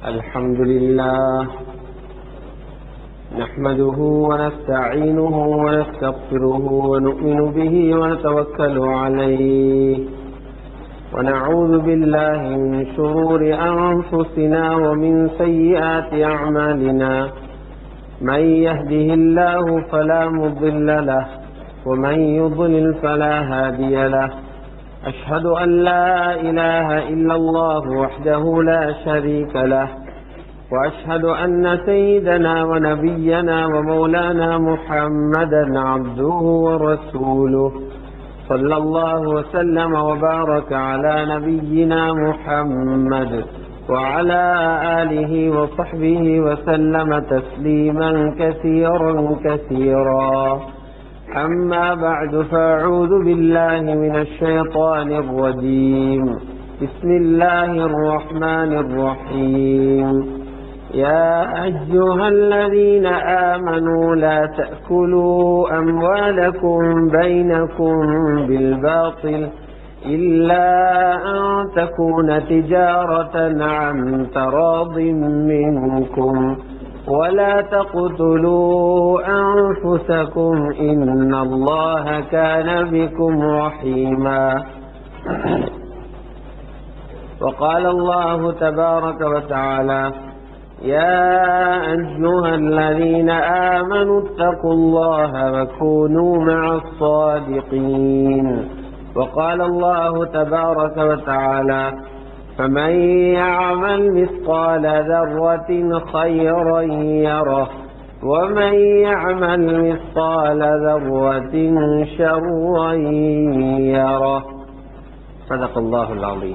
الحمد لله نحمده ونستعينه ونستغفره ونؤمن به ونتوكل عليه ونعوذ بالله من شرور أنفسنا ومن سيئات أعمالنا من يهده الله فلا مضل له ومن يضلل فلا هادي له أشهد أن لا إله إلا الله وحده لا شريك له وأشهد أن سيدنا ونبينا ومولانا محمدا عبده ورسوله صلى الله وسلم وبارك على نبينا محمد وعلى آله وصحبه وسلم تسليما كثيرا كثيرا أما بعد فأعوذ بالله من الشيطان الرجيم بسم الله الرحمن الرحيم يا أيها الذين آمنوا لا تأكلوا أموالكم بينكم بالباطل إلا أن تكون تجارة عن تراض منكم ولا تقتلوا أنفسكم إن الله كان بكم رحيما وقال الله تبارك وتعالى يا أيها الذين آمنوا اتقوا الله وكونوا مع الصادقين وقال الله تبارك وتعالى فمن يعمل مثقال ذرة خيرا يره ومن يعمل مثقال ذرة شرا يره صدق الله العظيم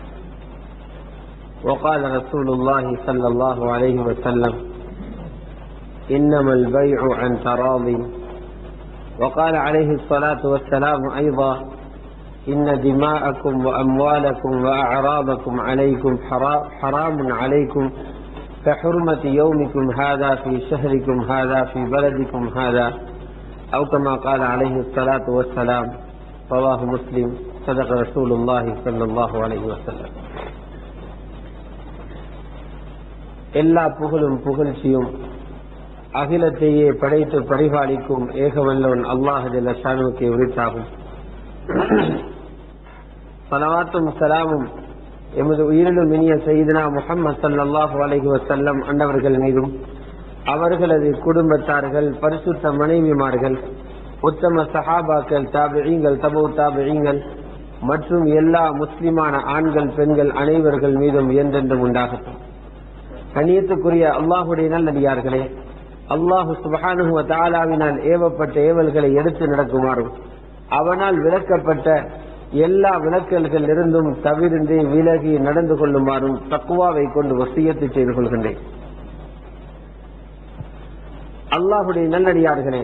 وقال رسول الله صلى الله عليه وسلم إنما البيع عن تراض وقال عليه الصلاة والسلام أيضا إن دماءكم وأموالكم وأعراضكم عليكم حرام عليكم كحرمة يومكم هذا في شهركم هذا في بلدكم هذا أو كما قال عليه الصلاة والسلام رواه مسلم صدق رسول الله صلى الله عليه وسلم எல்லா புகழும் புகழ்ச்சியும் அகிலத்தையே படைத்து பரிபாலிக்கும் ஏகவல்லவன் அல்லாஹில் ஷானுக்கு உரித்தாகும் சலவாத்தும் சலாமும் எமது உயிரிலும் இனிய செய்தனா முகமது சல்லாஹூ அலஹி வசல்லம் அன்னவர்கள் மீதும் அவர்களது குடும்பத்தார்கள் பரிசுத்த மனைவிமார்கள் உத்தம சஹாபாக்கள் தாபிழிங்கள் தபு தாபிழிங்கள் மற்றும் எல்லா முஸ்லிமான ஆண்கள் பெண்கள் அனைவர்கள் மீதும் என்றென்றும் உண்டாகட்டும் கண்ணியத்துக்குரிய அல்லாஹுடைய நல்லடியார்களே அல்லாஹு சுபஹானுவ தாலாவினால் ஏவப்பட்ட ஏவல்களை எடுத்து நடக்குமாறும் அவனால் விளக்கப்பட்ட எல்லா விளக்கல்கள் இருந்தும் தவிர்ந்து விலகி நடந்து கொள்ளுமாறும் தக்குவாவை கொண்டு வசியத்து செய்து கொள்கின்றேன் அல்லாஹுடைய நல்லடியார்களே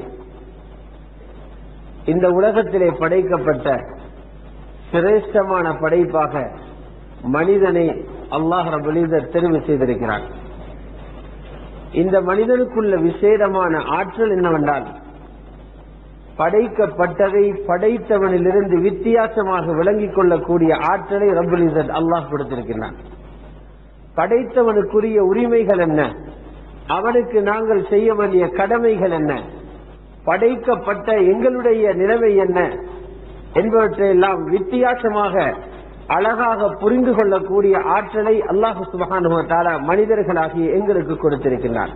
இந்த உலகத்திலே படைக்கப்பட்ட சிரேஷ்டமான படைப்பாக மனிதனை அல்லாஹ் ரபுலீதர் தெரிவு செய்திருக்கிறார் இந்த மனிதனுக்குள்ள விசேடமான ஆற்றல் என்னவென்றால் படைக்கப்பட்டதை படைத்தவனிலிருந்து வித்தியாசமாக விளங்கிக் கொள்ளக்கூடிய ஆற்றலை ரபுலிசத் அல்லாஹ் கொடுத்திருக்கிறான் படைத்தவனுக்குரிய உரிமைகள் என்ன அவனுக்கு நாங்கள் செய்ய வேண்டிய கடமைகள் என்ன படைக்கப்பட்ட எங்களுடைய நிலைமை என்ன என்பவற்றையெல்லாம் வித்தியாசமாக அழகாக புரிந்து கொள்ளக்கூடிய ஆற்றலை அல்லாஹு சுபகானுவத்தால மனிதர்களாகிய எங்களுக்கு கொடுத்திருக்கிறார்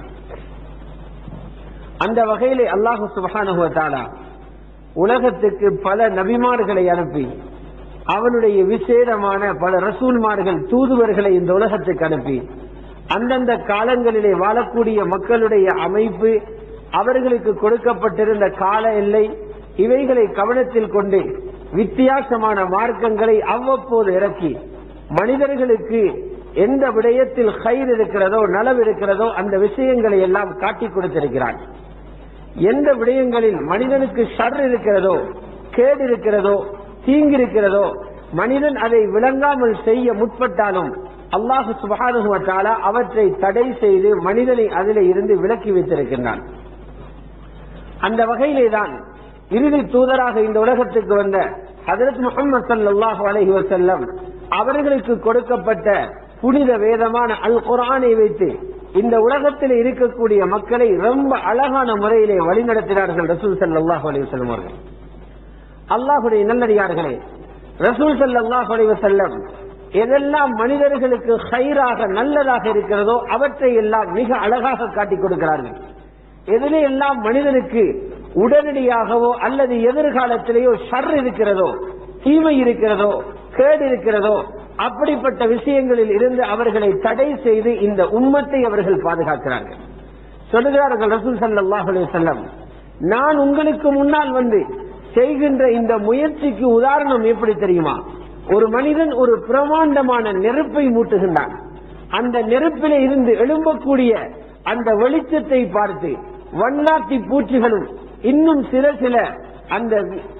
அந்த வகையிலே அல்லாஹு சுபகானுவத்தாலா உலகத்துக்கு பல நபிமார்களை அனுப்பி அவனுடைய விசேடமான பல ரசூல்மார்கள் தூதுவர்களை இந்த உலகத்துக்கு அனுப்பி அந்தந்த காலங்களிலே வாழக்கூடிய மக்களுடைய அமைப்பு அவர்களுக்கு கொடுக்கப்பட்டிருந்த கால எல்லை இவைகளை கவனத்தில் கொண்டு வித்தியாசமான மார்க்கங்களை அவ்வப்போது இறக்கி மனிதர்களுக்கு எந்த விடயத்தில் கயிறு இருக்கிறதோ நலவு இருக்கிறதோ அந்த விஷயங்களை எல்லாம் காட்டிக் கொடுத்திருக்கிறான் எந்த விடயங்களில் மனிதனுக்கு ஷர் இருக்கிறதோ கேடு இருக்கிறதோ தீங்கு இருக்கிறதோ மனிதன் அதை விளங்காமல் செய்ய முற்பட்டாலும் அல்லாஹு சுபானுவத்தாலா அவற்றை தடை செய்து மனிதனை அதிலே இருந்து விலக்கி வைத்திருக்கின்றான் அந்த வகையிலே தான் இறுதி தூதராக இந்த உலகத்துக்கு வந்த ஹதரத் முகமது சல்லாஹு அலஹி வசல்லம் அவர்களுக்கு கொடுக்கப்பட்ட புனித வேதமான அல் குரானை வைத்து இந்த உலகத்தில் இருக்கக்கூடிய மக்களை ரொம்ப அழகான முறையிலே வழிநடத்தினார்கள் ரசூல் ஸல்லல்லாஹு அலைஹி வஸல்லம் அவர்கள் அல்லாஹுடைய நல்லடியார்களே ரசூல் ஸல்லல்லாஹு அலைஹி வஸல்லம் எதெல்லாம் மனிதர்களுக்கு ஹைராக நல்லதாக இருக்கிறதோ அவற்றை எல்லாம் மிக அழகாக காட்டிக் கொடுக்கிறார்கள் எதிலே எல்லாம் மனிதனுக்கு உடனடியாகவோ அல்லது எதிர்காலத்திலேயோ ஷர் இருக்கிறதோ தீமை இருக்கிறதோ கேடு இருக்கிறதோ அப்படிப்பட்ட விஷயங்களில் இருந்து அவர்களை தடை செய்து இந்த உம்மத்தை அவர்கள் பாதுகாக்கிறார்கள் சொல்லுகிறார்கள் ரசூல் ஸல்லல்லாஹு அலைஹி வஸல்லம் நான் உங்களுக்கு முன்னால் வந்து செய்கின்ற இந்த முயற்சிக்கு உதாரணம் எப்படி தெரியுமா ஒரு மனிதன் ஒரு பிரமாண்டமான நெருப்பை மூட்டுகின்றான் அந்த நெருப்பிலே இருந்து எழும்பக்கூடிய அந்த வெளிச்சத்தை பார்த்து வண்ணாத்தி பூச்சிகளும் இன்னும் சில சில அந்த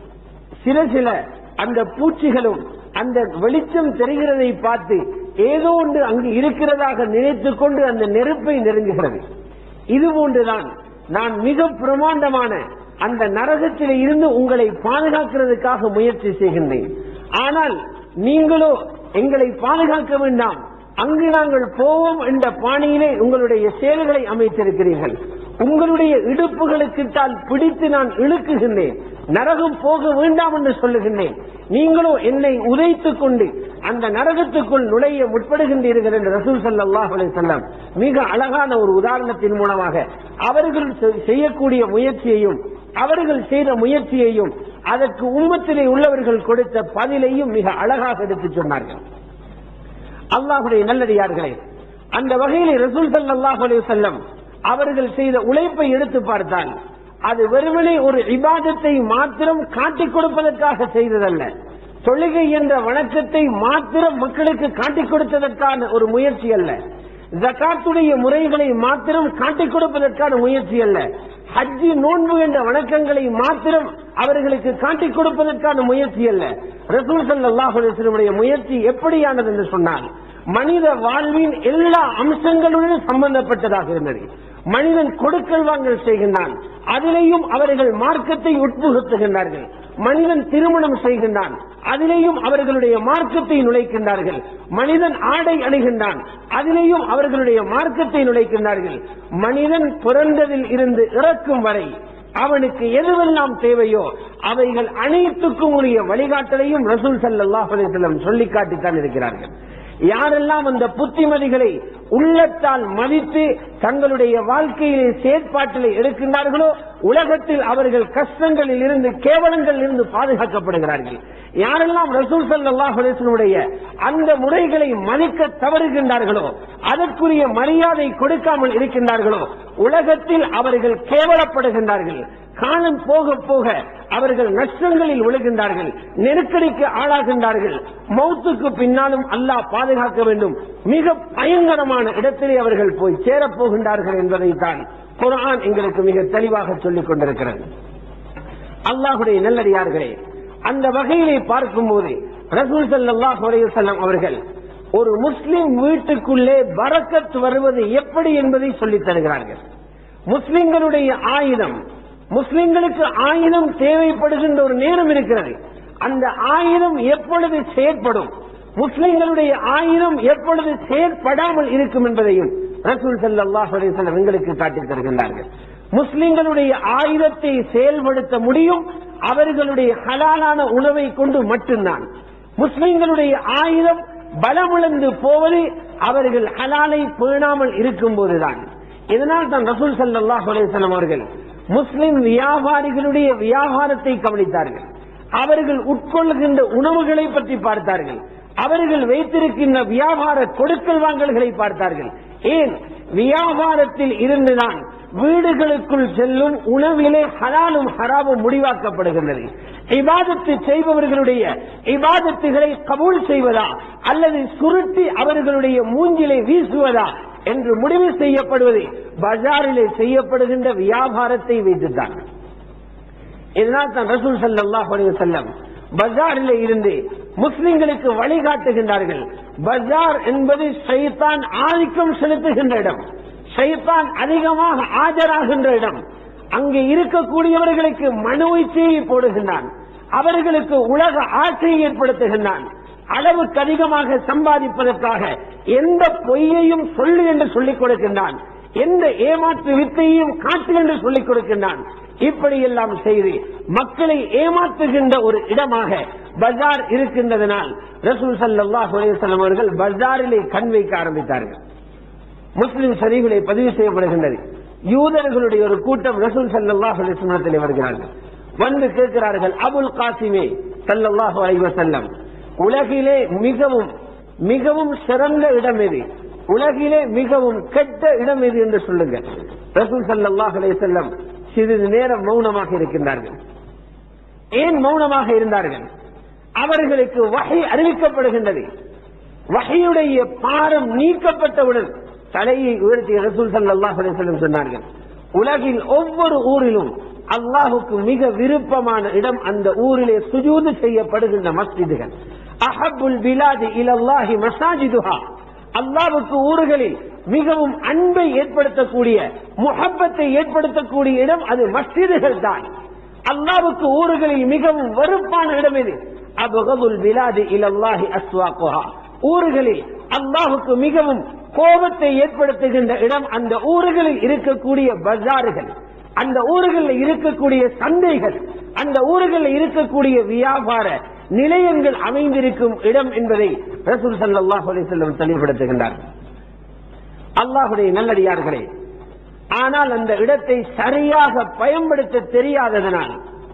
சில சில அந்த பூச்சிகளும் அந்த வெளிச்சம் தெரிகிறதை பார்த்து ஏதோ ஒன்று அங்கு இருக்கிறதாக நினைத்துக் கொண்டு அந்த நெருப்பை நெருங்குகிறது இது போன்றுதான் நான் மிக பிரமாண்டமான அந்த நரகத்திலே இருந்து உங்களை பாதுகாக்கிறதுக்காக முயற்சி செய்கின்றேன் ஆனால் நீங்களோ எங்களை பாதுகாக்க வேண்டாம் அங்கு நாங்கள் போவோம் என்ற பாணியிலே உங்களுடைய செயல்களை அமைத்திருக்கிறீர்கள் உங்களுடைய இடுப்புகளுக்கிட்டால் பிடித்து நான் இழுக்குகின்றேன் நரகம் போக வேண்டாம் என்று சொல்லுகின்றேன் நீங்களோ என்னை உதைத்துக் கொண்டு அந்த நரகத்துக்குள் நுழைய முற்படுகின்றீர்கள் என்று ரசூல் ஸல்லல்லாஹு அலைஹி வஸல்லம் மிக அழகான ஒரு உதாரணத்தின் மூலமாக அவர்கள் செ- செய்யக்கூடிய முயற்சியையும் அவர்கள் செய்த முயற்சியையும் அதற்கு உம்மத்திலே உள்ளவர்கள் கொடுத்த பதிலையும் மிக அழகாக எடுத்துச் சொன்னார்கள் அல்லாஹுடைய நல்லடியார்களே அந்த வகையில் ரசூல் ஸல்லல்லாஹு அலைஹி வஸல்லம் அவர்கள் செய்த உழைப்பை எடுத்து பார்த்தால் அது வெறுமனே ஒரு இபாதத்தை மாத்திரம் காட்டிக் கொடுப்பதற்காக செய்ததல்ல தொழுகை என்ற வணக்கத்தை மாத்திரம் மக்களுக்கு காட்டிக் கொடுத்ததற்கான ஒரு முயற்சி அல்ல ஜகாத்துடைய முறைகளை மாத்திரம் காட்டிக் கொடுப்பதற்கான முயற்சி அல்ல ஹஜ்ஜி நோன்பு என்ற வணக்கங்களை மாத்திரம் அவர்களுக்கு காட்டிக் கொடுப்பதற்கான முயற்சி அல்ல ரசூல் ஸல்லல்லாஹு அலைஹி வஸல்லமுடைய முயற்சி எப்படியானது என்று சொன்னால் மனித வாழ்வின் எல்லா அம்சங்களுடன் சம்பந்தப்பட்டதாக இருந்தது மனிதன் கொடுக்கல் வாங்கல் செய்கின்றான் அதிலேயும் அவர்கள் மார்க்கத்தை உட்புகுத்துகின்றார்கள் மனிதன் திருமணம் செய்கின்றான் அதிலேயும் அவர்களுடைய மார்க்கத்தை நுழைக்கின்றார்கள் மனிதன் ஆடை அணிகின்றான் அதிலேயும் அவர்களுடைய மார்க்கத்தை நுழைக்கின்றார்கள் மனிதன் பிறந்ததில் இருந்து இறக்கும் வரை அவனுக்கு எதுவெல்லாம் தேவையோ அவைகள் அனைத்துக்கும் உரிய வழிகாட்டலையும் ரசூல் ஸல்லல்லாஹு அலைஹி வஸல்லம் சொல்லிக் காட்டித்தான் இருக்கிறார்கள் யாரெல்லாம் அந்த புத்திமதிகளை உள்ளத்தால் மதித்து தங்களுடைய வாழ்க்கையிலே செயற்பாட்டிலே எடுக்கின்றார்களோ உலகத்தில் அவர்கள் கஷ்டங்களில் இருந்து கேவலங்களில் இருந்து பாதுகாக்கப்படுகிறார்கள் யாரெல்லாம் ரசூல் ஸல்லல்லாஹு அலைஹி வஸல்லம் அந்த முறைகளை மதிக்க தவறுகின்றார்களோ அதற்குரிய மரியாதை கொடுக்காமல் இருக்கின்றார்களோ உலகத்தில் அவர்கள் கேவலப்படுகின்றார்கள் காலம் போக போக அவர்கள் நஷ்டங்களில் விழுகின்றார்கள் நெருக்கடிக்கு ஆளாகின்றார்கள் மௌத்துக்கு பின்னாலும் அல்லாஹ் பாதுகாக்க வேண்டும் மிக பயங்கரமான இடத்திலே அவர்கள் போய் சேரப்போகின்றார்கள் என்பதை தான் குர்ஆன் எங்களுக்கு மிக தெளிவாக சொல்லிக் கொண்டிருக்கிறது அல்லாஹுடைய நல்லடியார்களே அந்த வகையிலே பார்க்கும்போது ரசூல் ஸல்லல்லாஹு அலைஹி வஸல்லம் அவர்கள் ஒரு முஸ்லிம் வீட்டுக்குள்ளே பரக்கத் வருவது எப்படி என்பதை சொல்லித் தருகிறார்கள் முஸ்லிம்களுடைய ஆயுதம் முஸ்லிம்களுக்கு ஆயுதம் தேவைப்படுகின்ற ஒரு நேரம் இருக்கிறது அந்த ஆயுதம் எப்பொழுது செயற்படும் முஸ்லிம்களுடைய ஆயுதம் எப்பொழுது செயற்படாமல் இருக்கும் என்பதையும் ரசூல் ஸல்லல்லாஹு அலைஹி வஸல்லம் எங்களுக்கு காட்டித் தருகின்றார்கள் முஸ்லிம்களுடைய ஆயுதத்தை செயல்படுத்த முடியும் அவர்களுடைய ஹலாலான உணவை கொண்டு மட்டும்தான் முஸ்லிம்களுடைய ஆயுதம் பலமிழந்து போவது அவர்கள் ஹலாலை பேணாமல் இருக்கும் போதுதான் இதனால் தான் ரசூல் ஸல்லல்லாஹு அலைஹி வஸல்லம் அவர்கள் முஸ்லிம் வியாபாரிகளுடைய வியாபாரத்தை கவனித்தார்கள் அவர்கள் உட்கொள்கின்ற உணவுகளை பற்றி பார்த்தார்கள் அவர்கள் வைத்திருக்கின்ற வியாபார கொடுக்கல் வாங்கல்களை பார்த்தார்கள் ஏன் வியாபாரத்தில் இருந்துதான் வீடுகளுக்குள் செல்லும் உணவிலே ஹலாலும் ஹராமும் முடிவாக்கப்படுகின்றது இபாதத்து செய்பவர்களுடைய இபாதத்துகளை கபூல் செய்வதா அல்லது சுருட்டி அவர்களுடைய மூஞ்சிலை வீசுவதா என்று முடிவு செய்யப்படுவது பஜாரிலே செய்யப்படுகின்ற வியாபாரத்தை வைத்துத்தான் இதனால் தான் ரசூல் ஸல்லல்லாஹு அலைஹி வஸல்லம் பஜாரிலே இருந்து முஸ்லிம்களுக்கு வழிகாட்டுகின்றார்கள் பஜார் என்பது ஷைத்தான் ஆதிக்கம் செலுத்துகின்ற இடம் ஷைத்தான் அதிகமாக ஆஜராகின்ற இடம் அங்கே இருக்கக்கூடியவர்களுக்கு மனோ இச்சையை போடுகின்றான் அவர்களுக்கு உலக ஆசையை ஏற்படுத்துகின்றான் அளவுக்கு அதிகமாக சம்பாதிப்பதற்காக எந்த பொய்யையும் சொல்லு என்று சொல்லிக் கொடுக்கின்றான் எந்த ஏமாற்று வித்தையையும் காட்டு என்று சொல்லிக் கொடுக்கின்றான் இப்படியெல்லாம் செய்து மக்களை ஏமாற்றுகின்ற ஒரு இடமாக பஜார் இருக்கின்றதனால் ரசூல் சல்லாஹ் அலையம் அவர்கள் பஜாரிலே கண் வைக்க ஆரம்பித்தார்கள் முஸ்லிம் ஷரீஃபிலே பதிவு செய்யப்படுகின்றது யூதர்களுடைய ஒரு கூட்டம் ரசூல் சல்லாஹ் அலிஸ்லத்திலே வருகிறார்கள் வந்து கேட்கிறார்கள் அபுல் காசிமே சல்லல்லாஹு அலைஹி வஸல்லம் உலகிலே மிகவும் மிகவும் சிறந்த இடம் எது உலகிலே மிகவும் கெட்ட இடம் எது என்று சொல்லுங்க ரசூல் சல்லாஹ் அலைஹி சிறிது நேரம் மௌனமாக இருக்கின்றார்கள் ஏன் மௌனமாக இருந்தார்கள் அவர்களுக்கு வகை அறிவிக்கப்படுகின்றது வகையுடைய பாரம் நீக்கப்பட்டவுடன் தலையை உயர்த்திய ரசூல் சல்லாஹ் அலைஹி சொன்னார்கள் உலகில் ஒவ்வொரு ஊரிலும் அல்லாஹுக்கு மிக விருப்பமான இடம் அந்த ஊரிலே சுஜூது செய்யப்படுகின்ற மஸ்ஜிதுகள் அஹபுல் பிலாதி இலல்லாஹி மசாஜிதுஹா அல்லாவுக்கு ஊர்களில் மிகவும் அன்பை ஏற்படுத்தக்கூடிய முகப்பத்தை ஏற்படுத்தக்கூடிய இடம் அது மஸ்ஜிதுகள் தான் அல்லாவுக்கு ஊர்களில் மிகவும் வெறுப்பான இடம் இது அபுகபுல் பிலாதி இலல்லாஹி அஸ்வாக்குஹா ஊர்களில் அல்லாஹுக்கு மிகவும் கோபத்தை ஏற்படுத்துகின்ற இடம் அந்த ஊர்களில் இருக்கக்கூடிய பஜார்கள் அந்த ஊர்களில் இருக்கக்கூடிய சந்தைகள் அந்த ஊர்களில் இருக்கக்கூடிய வியாபார நிலையங்கள் அமைந்திருக்கும் இடம் என்பதை ரசூல் சல்லாஹ் அலிசல்லம் தெளிவுபடுத்துகின்றார் அல்லாஹுடைய நல்லடியார்களே ஆனால் அந்த இடத்தை சரியாக பயன்படுத்த தெரியாததனால்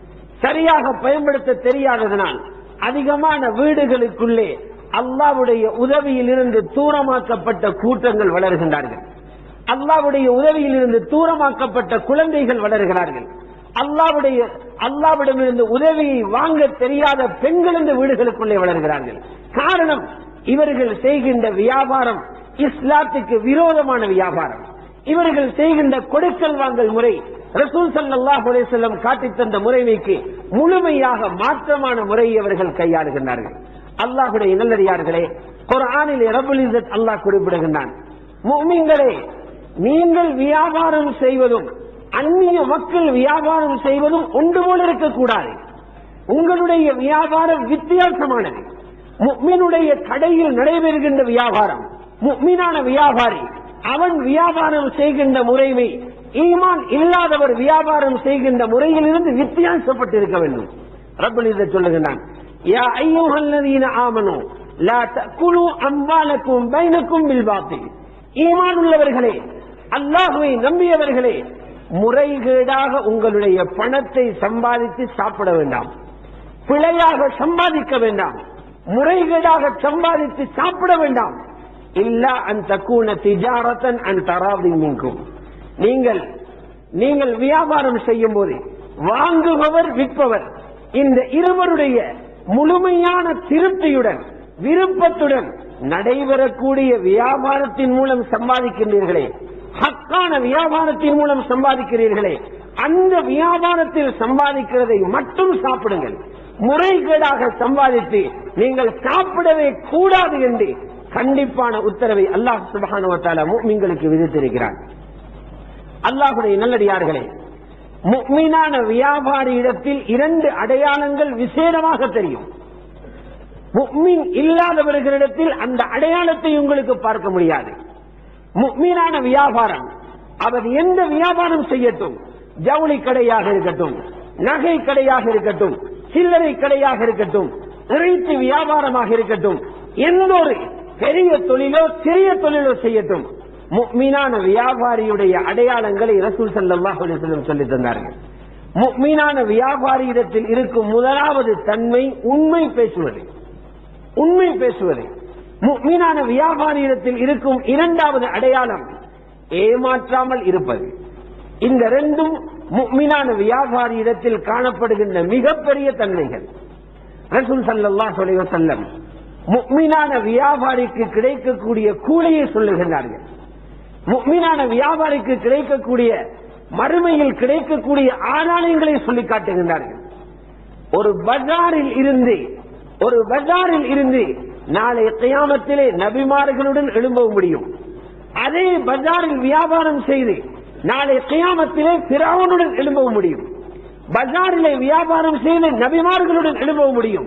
சரியாக பயன்படுத்த தெரியாததனால் அதிகமான வீடுகளுக்குள்ளே அல்லாவுடைய உதவியில் இருந்து தூரமாக்கப்பட்ட கூட்டங்கள் வளர்கின்றார்கள் அல்லாவுடைய உதவியில் இருந்து தூரமாக்கப்பட்ட குழந்தைகள் வளர்கிறார்கள் அல்லாவுடைய அல்லாவிடமிருந்து உதவியை வாங்க தெரியாத பெண்கள் இந்த வீடுகளுக்குள்ளே வளர்கிறார்கள் காரணம் இவர்கள் செய்கின்ற வியாபாரம் இஸ்லாத்துக்கு விரோதமான வியாபாரம் இவர்கள் செய்கின்ற கொடுக்கல் வாங்கல் முறை ரசூல் சல்லாஹ் செல்லம் காட்டித் தந்த முறைமைக்கு முழுமையாக மாற்றமான முறையை அவர்கள் கையாளுகின்றார்கள் அல்லாஹுடைய நல்லடியார்களே குரானில் ரபுல் இசத் அல்லாஹ் குறிப்பிடுகின்றான் முமிங்களே நீங்கள் வியாபாரம் செய்வதும் அந்நிய மக்கள் வியாபாரம் செய்வதும் ஒன்று போல இருக்கக்கூடாது உங்களுடைய வியாபாரம் வித்தியாசமானது முக்மினுடைய கடையில் நடைபெறுகின்ற வியாபாரம் முக்மீனான வியாபாரி அவன் வியாபாரம் செய்கின்ற முறைமை ஈமான் இல்லாதவர் வியாபாரம் செய்கின்ற முறையிலிருந்து வித்தியாசப்பட்டிருக்க வேண்டும் ரப்பல் இதை சொல்லுகின்றான் யா ஐயோஹல்லதீன ஆமனோ லா தக்குலு அம்பாலக்கும் பைனக்கும் பில்பாத்தில் ஈமான் உள்ளவர்களே அல்லாஹுவை நம்பியவர்களே முறைகேடாக உங்களுடைய பணத்தை சம்பாதித்து சாப்பிட வேண்டாம் பிழையாக சம்பாதிக்க வேண்டாம் முறைகேடாக சம்பாதித்து சாப்பிட வேண்டாம் இல்ல அந்த கூண திஜாரத்தன் அன் தராதி மீங்கும் நீங்கள் நீங்கள் வியாபாரம் செய்யும் போது வாங்குபவர் விற்பவர் இந்த இருவருடைய முழுமையான திருப்தியுடன் விருப்பத்துடன் நடைபெறக்கூடிய வியாபாரத்தின் மூலம் சம்பாதிக்கின்றீர்களே ஹக்கான வியாபாரத்தின் மூலம் சம்பாதிக்கிறீர்களே அந்த வியாபாரத்தில் சம்பாதிக்கிறதை மட்டும் சாப்பிடுங்கள் முறைகேடாக சம்பாதித்து நீங்கள் சாப்பிடவே கூடாது என்று கண்டிப்பான உத்தரவை அல்லாஹ் சுபகானுவத்தால முக்மீன்களுக்கு விதித்திருக்கிறார் அல்லாஹுடைய நல்லடியார்களே முக்மீனான வியாபாரி இடத்தில் இரண்டு அடையாளங்கள் விசேடமாக தெரியும் முக்மீன் இல்லாதவர்களிடத்தில் அந்த அடையாளத்தை உங்களுக்கு பார்க்க முடியாது முக்மீனான வியாபாரம் அவர் எந்த வியாபாரம் செய்யட்டும் ஜவுளி கடையாக இருக்கட்டும் நகை கடையாக இருக்கட்டும் சில்லறை கடையாக இருக்கட்டும் இறைச்சி வியாபாரமாக இருக்கட்டும் எந்த ஒரு பெரிய தொழிலோ சிறிய தொழிலோ செய்யட்டும் முக்மீனான வியாபாரியுடைய அடையாளங்களை ரசூல் சல்லாஹ் அலிஸ்லம் சொல்லி தந்தார்கள் முக்மீனான வியாபாரியிடத்தில் இருக்கும் முதலாவது தன்மை உண்மை பேசுவது உண்மை பேசுவது முக்மீனான வியாபாரியிடத்தில் இருக்கும் இரண்டாவது அடையாளம் ஏமாற்றாமல் இருப்பது இந்த ரெண்டும் முக்மீனான வியாபாரியிடத்தில் காணப்படுகின்ற மிகப்பெரிய தன்மைகள் ரசூல் சல்லாஹ் செல்லம் முக்மீனான வியாபாரிக்கு கிடைக்கக்கூடிய கூலியை சொல்லுகின்றார்கள் முக்மீனான வியாபாரிக்கு கிடைக்கக்கூடிய மறுமையில் கிடைக்கக்கூடிய ஆதாயங்களை சொல்லி காட்டுகின்றார்கள் ஒரு பஜாரில் இருந்து ஒரு பஜாரில் இருந்து நாளை கியாமத்திலே நபிமார்களுடன் எழும்ப முடியும் அதே பஜாரில் வியாபாரம் செய்து நாளை கியாமத்திலே பிராவனுடன் எழும்ப முடியும் பஜாரிலே வியாபாரம் செய்து நபிமார்களுடன் எழும்ப முடியும்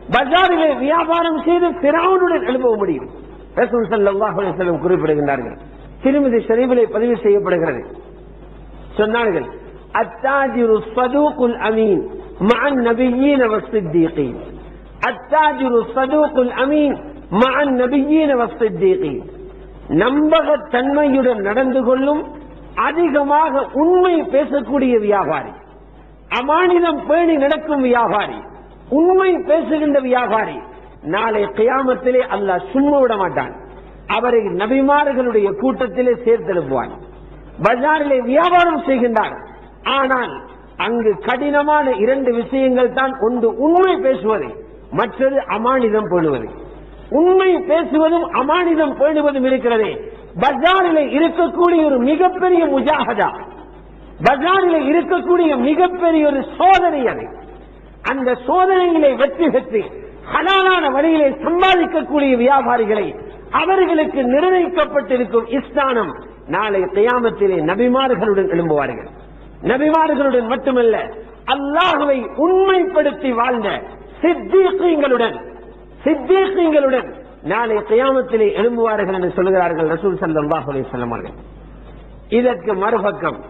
பஜாரிலே வியாபாரம் செய்து பிராவுடன் எழுப்ப முடியும் ரசூல் ஸல்லல்லாஹு அலைஹி வஸல்லம் குறிப்பிடுகின்றார்கள் திருமதி ஷரீஃபிலே பதிவு செய்யப்படுகிறது சொன்னார்கள் அத்தாஜிரு சதூகுல் அமீன் مع النبيين والصديقين التاجر الصدوق الأمين مع النبيين والصديقين நம்பகத்தன்மையுடன் நடந்து கொள்ளும் அதிகமாக உண்மை பேசக்கூடிய வியாபாரி அமானிதம் பேணி நடக்கும் வியாபாரி உண்மை பேசுகின்ற வியாபாரி நாளை கியாமத்திலே அல்லாஹ் சும்மா விட மாட்டான் அவரை நபிமார்களுடைய கூட்டத்திலே சேர்த்தெழுப்புவான் பஜாரிலே வியாபாரம் செய்கின்றார் ஆனால் அங்கு கடினமான இரண்டு விஷயங்கள் தான் ஒன்று உண்மை பேசுவது மற்றது அமானிதம் பேணுவது உண்மை பேசுவதும் அமானிதம் பேணுவதும் இருக்கிறதே பஜாரிலே இருக்கக்கூடிய ஒரு மிகப்பெரிய முஜாகதா பஜாரிலே இருக்கக்கூடிய மிகப்பெரிய ஒரு சோதனை அது அந்த சோதனையிலே வெற்றி பெற்று ஹலாலான வழியிலே சம்பாதிக்கக்கூடிய வியாபாரிகளை அவர்களுக்கு நிர்ணயிக்கப்பட்டிருக்கும் இஸ்தானம் நாளை கியாமத்திலே நபிமார்களுடன் எழும்புவார்கள் நபிமார்களுடன் மட்டுமல்ல அல்லாஹுவை உண்மைப்படுத்தி வாழ்ந்த சித்தீக்கங்களுடன் சித்தீக்கங்களுடன் நாளை கியாமத்திலே எழும்புவார்கள் என்று சொல்கிறார்கள் ரசூல் சல்லாஹ் அலைஹி அவர்கள் இதற்கு மறுபக்கம்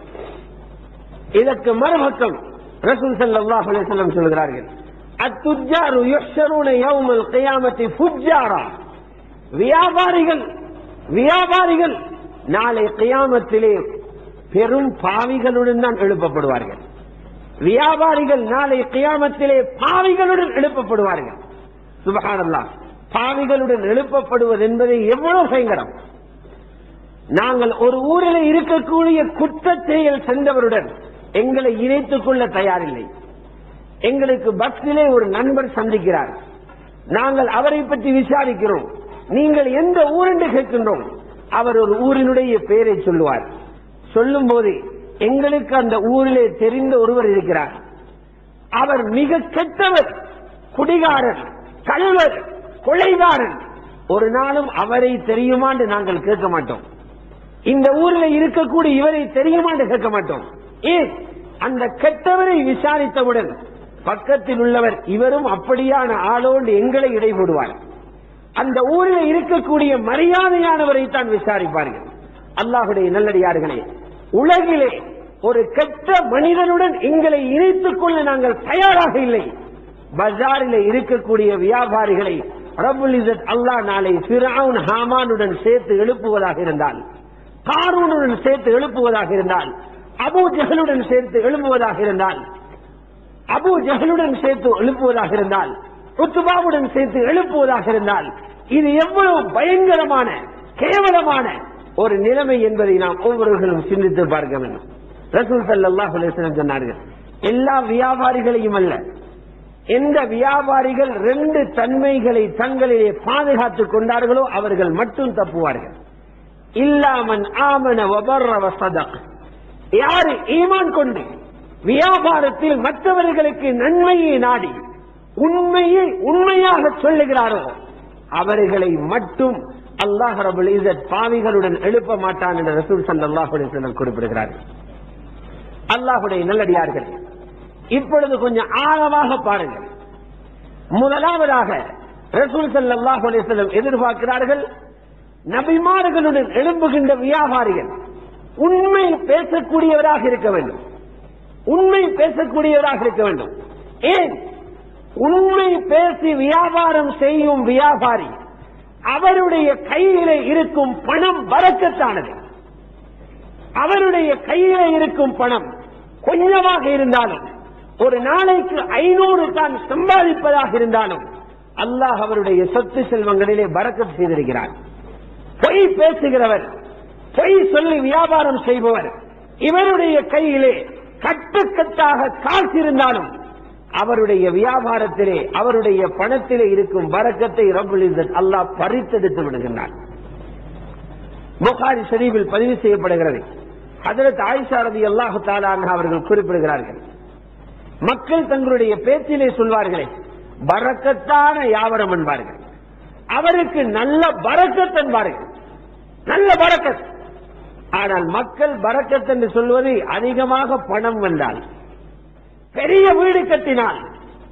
இதற்கு மறுபக்கம் ரசூல் ஸல்லல்லாஹு அலைஹி வஸல்லம் சொல்கிறார்கள் அத்துஜாரு யுஹ்ஷரூன யௌமல் கியாமத்தி ஃபுஜ்ஜாரா வியாபாரிகள் வியாபாரிகள் நாளை கியாமத்திலே பெரும் பாவிகளுடன் தான் எழுப்பப்படுவார்கள் வியாபாரிகள் நாளை கியாமத்திலே பாவிகளுடன் எழுப்பப்படுவார்கள் சுபஹானல்லாஹ் பாவிகளுடன் எழுப்பப்படுவது என்பது எவ்வளவு பயங்கரம் நாங்கள் ஒரு ஊரில் இருக்கக்கூடிய குற்றச் செயல் சென்றவருடன் எங்களை இணைத்துக் கொள்ள தயாரில்லை எங்களுக்கு பஸ்ஸிலே ஒரு நண்பர் சந்திக்கிறார் நாங்கள் அவரை பற்றி விசாரிக்கிறோம் நீங்கள் எந்த ஊர் என்று கேட்கின்றோம் அவர் ஒரு ஊரினுடைய பெயரை சொல்லுவார் சொல்லும் போது எங்களுக்கு அந்த ஊரிலே தெரிந்த ஒருவர் இருக்கிறார் அவர் மிக கெட்டவர் குடிகாரன் கல்வர் கொலைகாரன் ஒரு நாளும் அவரை தெரியுமா என்று நாங்கள் கேட்க மாட்டோம் இந்த ஊரில் இருக்கக்கூடிய இவரை தெரியுமா என்று கேட்க மாட்டோம் ஏன் அந்த கெட்டவரை விசாரித்தவுடன் பக்கத்தில் உள்ளவர் இவரும் அப்படியான ஆளோடு எங்களை இடைபடுவார் அந்த ஊரில் இருக்கக்கூடிய மரியாதையானவரை தான் விசாரிப்பார்கள் அல்லாஹுடைய நல்லடியார்களே உலகிலே ஒரு கெட்ட மனிதனுடன் எங்களை இணைத்துக் கொள்ள நாங்கள் தயாராக இல்லை பஜாரில் இருக்கக்கூடிய வியாபாரிகளை ரபுல் இசத் அல்லாஹ் நாளை பிராவுன் ஹாமானுடன் சேர்த்து எழுப்புவதாக இருந்தால் காரூனுடன் சேர்த்து எழுப்புவதாக இருந்தால் அபு ஜஹலுடன் சேர்த்து எழுப்புவதாக இருந்தால் அபு ஜஹலுடன் சேர்த்து எழுப்புவதாக இருந்தால் உத்துபாவுடன் சேர்த்து எழுப்புவதாக இருந்தால் இது எவ்வளவு பயங்கரமான கேவலமான ஒரு நிலைமை என்பதை நாம் ஒவ்வொருவர்களும் சிந்தித்து பார்க்க வேண்டும் ரசூல் சல்லாஹ் சொன்னார்கள் எல்லா வியாபாரிகளையும் அல்ல எந்த வியாபாரிகள் ரெண்டு தன்மைகளை தங்களிலே பாதுகாத்துக் கொண்டார்களோ அவர்கள் மட்டும் தப்புவார்கள் இல்லாமன் ஆமன வபர்ரவ சதக் யாரு ஈமான் கொண்டு வியாபாரத்தில் மற்றவர்களுக்கு நன்மையை நாடி உண்மையை உண்மையாக சொல்லுகிறாரோ அவர்களை மட்டும் அல்லாஹ் ரபுல் இசத் பாவிகளுடன் எழுப்ப மாட்டான் என்று ரசூல் சல்லாஹ் அலிஸ்லம் குறிப்பிடுகிறார்கள் அல்லாஹுடைய நல்லடியார்கள் இப்பொழுது கொஞ்சம் ஆழமாக பாருங்கள் முதலாவதாக ரசூல் சல்லாஹ் அலிஸ்லம் எதிர்பார்க்கிறார்கள் நபிமார்களுடன் எழும்புகின்ற வியாபாரிகள் உண்மை பேசக்கூடியவராக இருக்க வேண்டும் உண்மை பேசக்கூடியவராக இருக்க வேண்டும் ஏன் உண்மை பேசி வியாபாரம் செய்யும் வியாபாரி அவருடைய கையிலே இருக்கும் பணம் வரக்கத்தானது அவருடைய கையிலே இருக்கும் பணம் கொஞ்சமாக இருந்தாலும் ஒரு நாளைக்கு ஐநூறு தான் சம்பாதிப்பதாக இருந்தாலும் அல்லாஹ் அவருடைய சொத்து செல்வங்களிலே பறக்கத் செய்திருக்கிறார் பொய் பேசுகிறவர் பொய் சொல்லி வியாபாரம் செய்பவர் இவருடைய கையிலே கட்டுக்கட்டாக காசு இருந்தாலும் அவருடைய வியாபாரத்திலே அவருடைய பணத்திலே இருக்கும் வரக்கத்தை ரபுல் இஸ்ஸத் அல்லாஹ் பறித்தெடுத்து விடுகின்றார் புகாரி ஷரீஃபில் பதிவு செய்யப்படுகிறது ஹதரத் ஆயிஷா ரதி அல்லாஹு தாலான் அவர்கள் குறிப்பிடுகிறார்கள் மக்கள் தங்களுடைய பேச்சிலே சொல்வார்களே பறக்கத்தான வியாபாரம் என்பார்கள் அவருக்கு நல்ல பறக்கத் என்பார்கள் நல்ல பறக்கத் ஆனால் மக்கள் பறக்கத் என்று சொல்வது அதிகமாக பணம் வந்தால் பெரிய வீடு கட்டினால்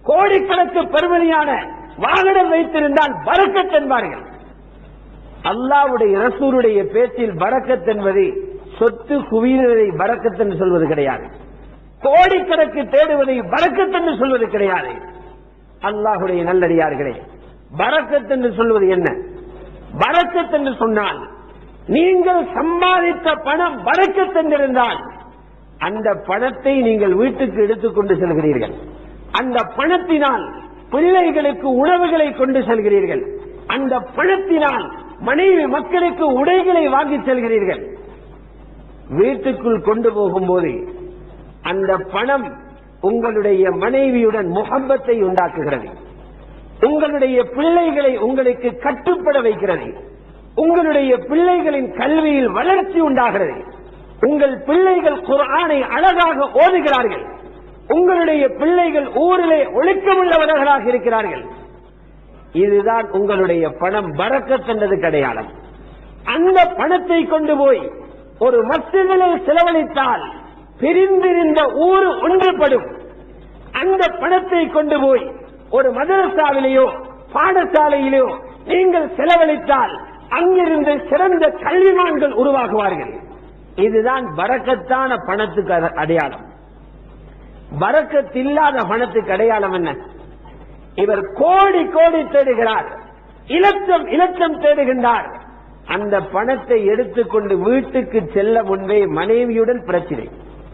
கோடிக்கணக்கு பெருமதியான வாகனம் வைத்திருந்தால் பறக்கத் என்பார்கள் அல்லாவுடைய ரசூருடைய பேச்சில் பறக்கத் என்பது சொத்து குவியுவதை பறக்கத் என்று சொல்வது கிடையாது கோடிக்கணக்கு தேடுவதை பறக்கத் என்று சொல்வது கிடையாது அல்லாஹுடைய நல்லடியார்களே பறக்கத் என்று சொல்வது என்ன பறக்கத் என்று சொன்னால் நீங்கள் சம்பாதித்த பணம் பறக்கத் என்றிருந்தால் அந்த பணத்தை நீங்கள் வீட்டுக்கு எடுத்துக்கொண்டு செல்கிறீர்கள் அந்த பணத்தினால் பிள்ளைகளுக்கு உணவுகளை கொண்டு செல்கிறீர்கள் அந்த பணத்தினால் மனைவி மக்களுக்கு உடைகளை வாங்கி செல்கிறீர்கள் வீட்டுக்குள் கொண்டு போகும்போது அந்த பணம் உங்களுடைய மனைவியுடன் முகம்பத்தை உண்டாக்குகிறது உங்களுடைய பிள்ளைகளை உங்களுக்கு கட்டுப்பட வைக்கிறது உங்களுடைய பிள்ளைகளின் கல்வியில் வளர்ச்சி உண்டாகிறது உங்கள் பிள்ளைகள் குர்ஆனை அழகாக ஓதுகிறார்கள் உங்களுடைய பிள்ளைகள் ஊரிலே ஒழுக்கமுள்ளவர்களாக இருக்கிறார்கள் இதுதான் உங்களுடைய பணம் பறக்கத்தென்றது கிடையாது அந்த பணத்தை கொண்டு போய் ஒரு மசிதிலே செலவழித்தால் பிரிந்திருந்த ஊர் ஒன்றுபடும் அந்த பணத்தை கொண்டு போய் ஒரு மதரசாவிலேயோ பாடசாலையிலேயோ நீங்கள் செலவழித்தால் அங்கிருந்து சிறந்த கல்விமான்கள் உருவாகுவார்கள் இதுதான் பறக்கத்தான பணத்துக்கு அட- அடையாளம் பறக்கத்தில்லாத பணத்துக்கு அடையாளம் என்ன இவர் கோடி கோடி தேடுகிறார் இலட்சம் இலட்சம் தேடுகின்றார் அந்த பணத்தை எடுத்துக்கொண்டு வீட்டுக்கு செல்ல முன்பே மனைவியுடன் பிரச்சனை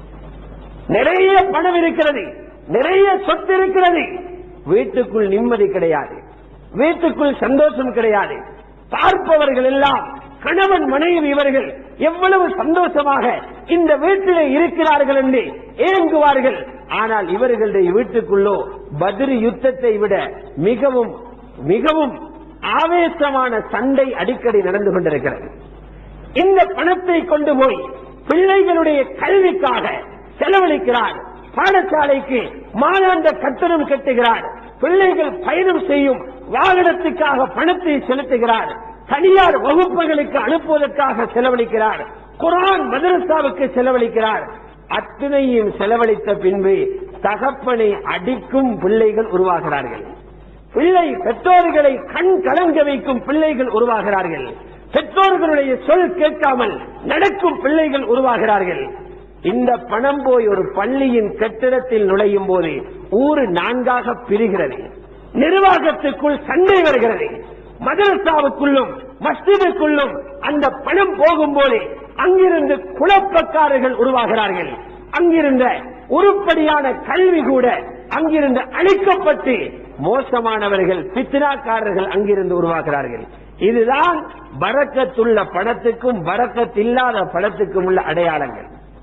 நிறைய பணம் இருக்கிறது நிறைய சொத்து இருக்கிறது வீட்டுக்குள் நிம்மதி கிடையாது வீட்டுக்குள் சந்தோஷம் கிடையாது பார்ப்பவர்கள் எல்லாம் கணவன் மனைவி இவர்கள் எவ்வளவு சந்தோஷமாக இந்த வீட்டிலே இருக்கிறார்கள் என்று ஏங்குவார்கள் ஆனால் இவர்களுடைய வீட்டுக்குள்ளோ பதிரி யுத்தத்தை விட மிகவும் மிகவும் ஆவேசமான சண்டை அடிக்கடி நடந்து கொண்டிருக்கிறது இந்த பணத்தை கொண்டு போய் பிள்ளைகளுடைய கல்விக்காக செலவழிக்கிறார் பாடசாலைக்கு மாதாந்த கட்டணம் கட்டுகிறார் பிள்ளைகள் பயணம் செய்யும் வாகனத்துக்காக பணத்தை செலுத்துகிறார் தனியார் வகுப்புகளுக்கு அனுப்புவதற்காக செலவழிக்கிறார் குரான் மதரசாவுக்கு செலவழிக்கிறார் அத்தனையும் செலவழித்த பின்பு தகப்பனை அடிக்கும் பிள்ளைகள் உருவாகிறார்கள் பிள்ளை பெற்றோர்களை கண் கலங்க வைக்கும் பிள்ளைகள் உருவாகிறார்கள் பெற்றோர்களுடைய சொல் கேட்காமல் நடக்கும் பிள்ளைகள் உருவாகிறார்கள் இந்த பணம் போய் ஒரு பள்ளியின் கட்டிடத்தில் நுழையும் போது ஊரு நான்காக பிரிகிறது நிர்வாகத்துக்குள் சண்டை வருகிறது மதரசாவுக்குள்ளும் மஸ்ஜிதுக்குள்ளும் அந்த பணம் போகும்போது அங்கிருந்து குழப்பக்காரர்கள் உருவாகிறார்கள் அங்கிருந்த உருப்படியான கல்வி கூட அங்கிருந்து அழிக்கப்பட்டு மோசமானவர்கள் பித்னாக்காரர்கள் அங்கிருந்து உருவாகிறார்கள் இதுதான் பறக்கத்துள்ள பணத்துக்கும் பறக்கத்தில்லாத பணத்துக்கும் உள்ள அடையாளங்கள்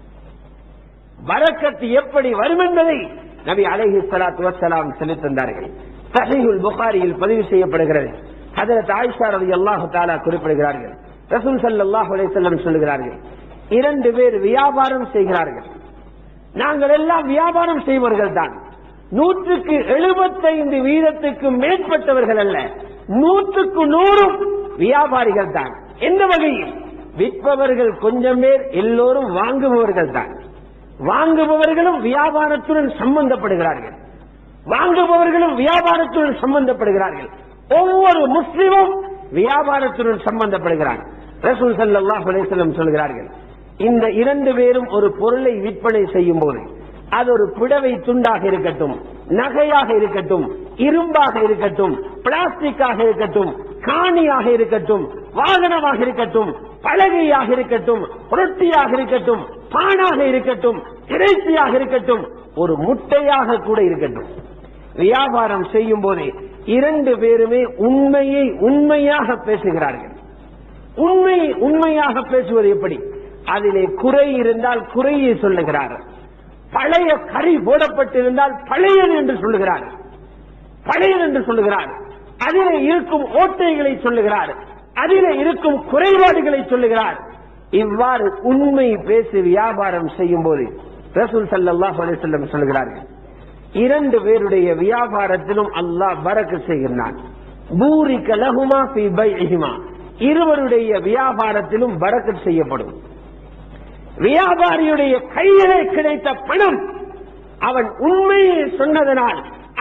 பரக்கத்து எப்படி வரும் என்பதை நபி அலைஹி ஸலாத்து வஸ்ஸலாம் சொல்லித் தந்தார்கள் சஹீஹுல் புகாரியில் பதிவு செய்யப்படுகிறது ஹஜரத் ஆயிஷா ரலியல்லாஹு தஆலா குறிப்பிடுகிறார்கள் ரசூல் ஸல்லல்லாஹு அலைஹி வஸல்லம் சொல்லுகிறார்கள் இரண்டு பேர் வியாபாரம் செய்கிறார்கள் நாங்கள் எல்லாம் வியாபாரம் செய்வர்கள் தான் நூற்றுக்கு எழுபத்தைந்து வீதத்துக்கு மேற்பட்டவர்கள் அல்ல நூற்றுக்கு நூறும் வியாபாரிகள் தான் எந்த வகையில் விற்பவர்கள் கொஞ்சம் பேர் எல்லோரும் வாங்குபவர்கள் தான் வாங்குபவர்களும் வியாபாரத்துடன் சம்பந்தப்படுகிறார்கள் வாங்குபவர்களும் வியாபாரத்துடன் சம்பந்தப்படுகிறார்கள் ஒவ்வொரு முஸ்லிமும் வியாபாரத்துடன் சம்பந்தப்படுகிறார் ரசூல் ஸல்லல்லாஹு அலைஹி வஸல்லம் சொல்கிறார்கள் இந்த இரண்டு பேரும் ஒரு பொருளை விற்பனை செய்யும் போது அது ஒரு புடவை துண்டாக இருக்கட்டும் நகையாக இருக்கட்டும் இரும்பாக இருக்கட்டும் பிளாஸ்டிக்காக இருக்கட்டும் காணியாக இருக்கட்டும் வாகனமாக இருக்கட்டும் பலகையாக இருக்கட்டும் ரொட்டியாக இருக்கட்டும் பானாக இருக்கட்டும் இறைச்சியாக இருக்கட்டும் ஒரு முட்டையாக கூட இருக்கட்டும் வியாபாரம் செய்யும் போது இரண்டு பேருமே உண்மையை உண்மையாக பேசுகிறார்கள் உண்மையை உண்மையாக பேசுவது எப்படி அதிலே குறை இருந்தால் குறையை சொல்லுகிறார் பழைய கறி போடப்பட்டிருந்தால் பழையது என்று சொல்லுகிறார் பழையது என்று சொல்லுகிறார் அதிலே இருக்கும் ஓட்டைகளை சொல்லுகிறார் அதிலே இருக்கும் குறைபாடுகளை சொல்லுகிறார் இவ்வாறு உண்மை பேசி வியாபாரம் செய்யும் போது ரசூல் சல்லாஹ் அலிசல்லம் சொல்கிறார்கள் இரண்டு பேருடைய வியாபாரத்திலும் அல்லாஹ் பறக்க செய்கிறான் பூரி கலகுமா பி பைஹிமா இருவருடைய வியாபாரத்திலும் பறக்கத் செய்யப்படும் வியாபாரியுடைய கையிலே கிடைத்த பணம் அவன் உண்மையை சொன்னதனால்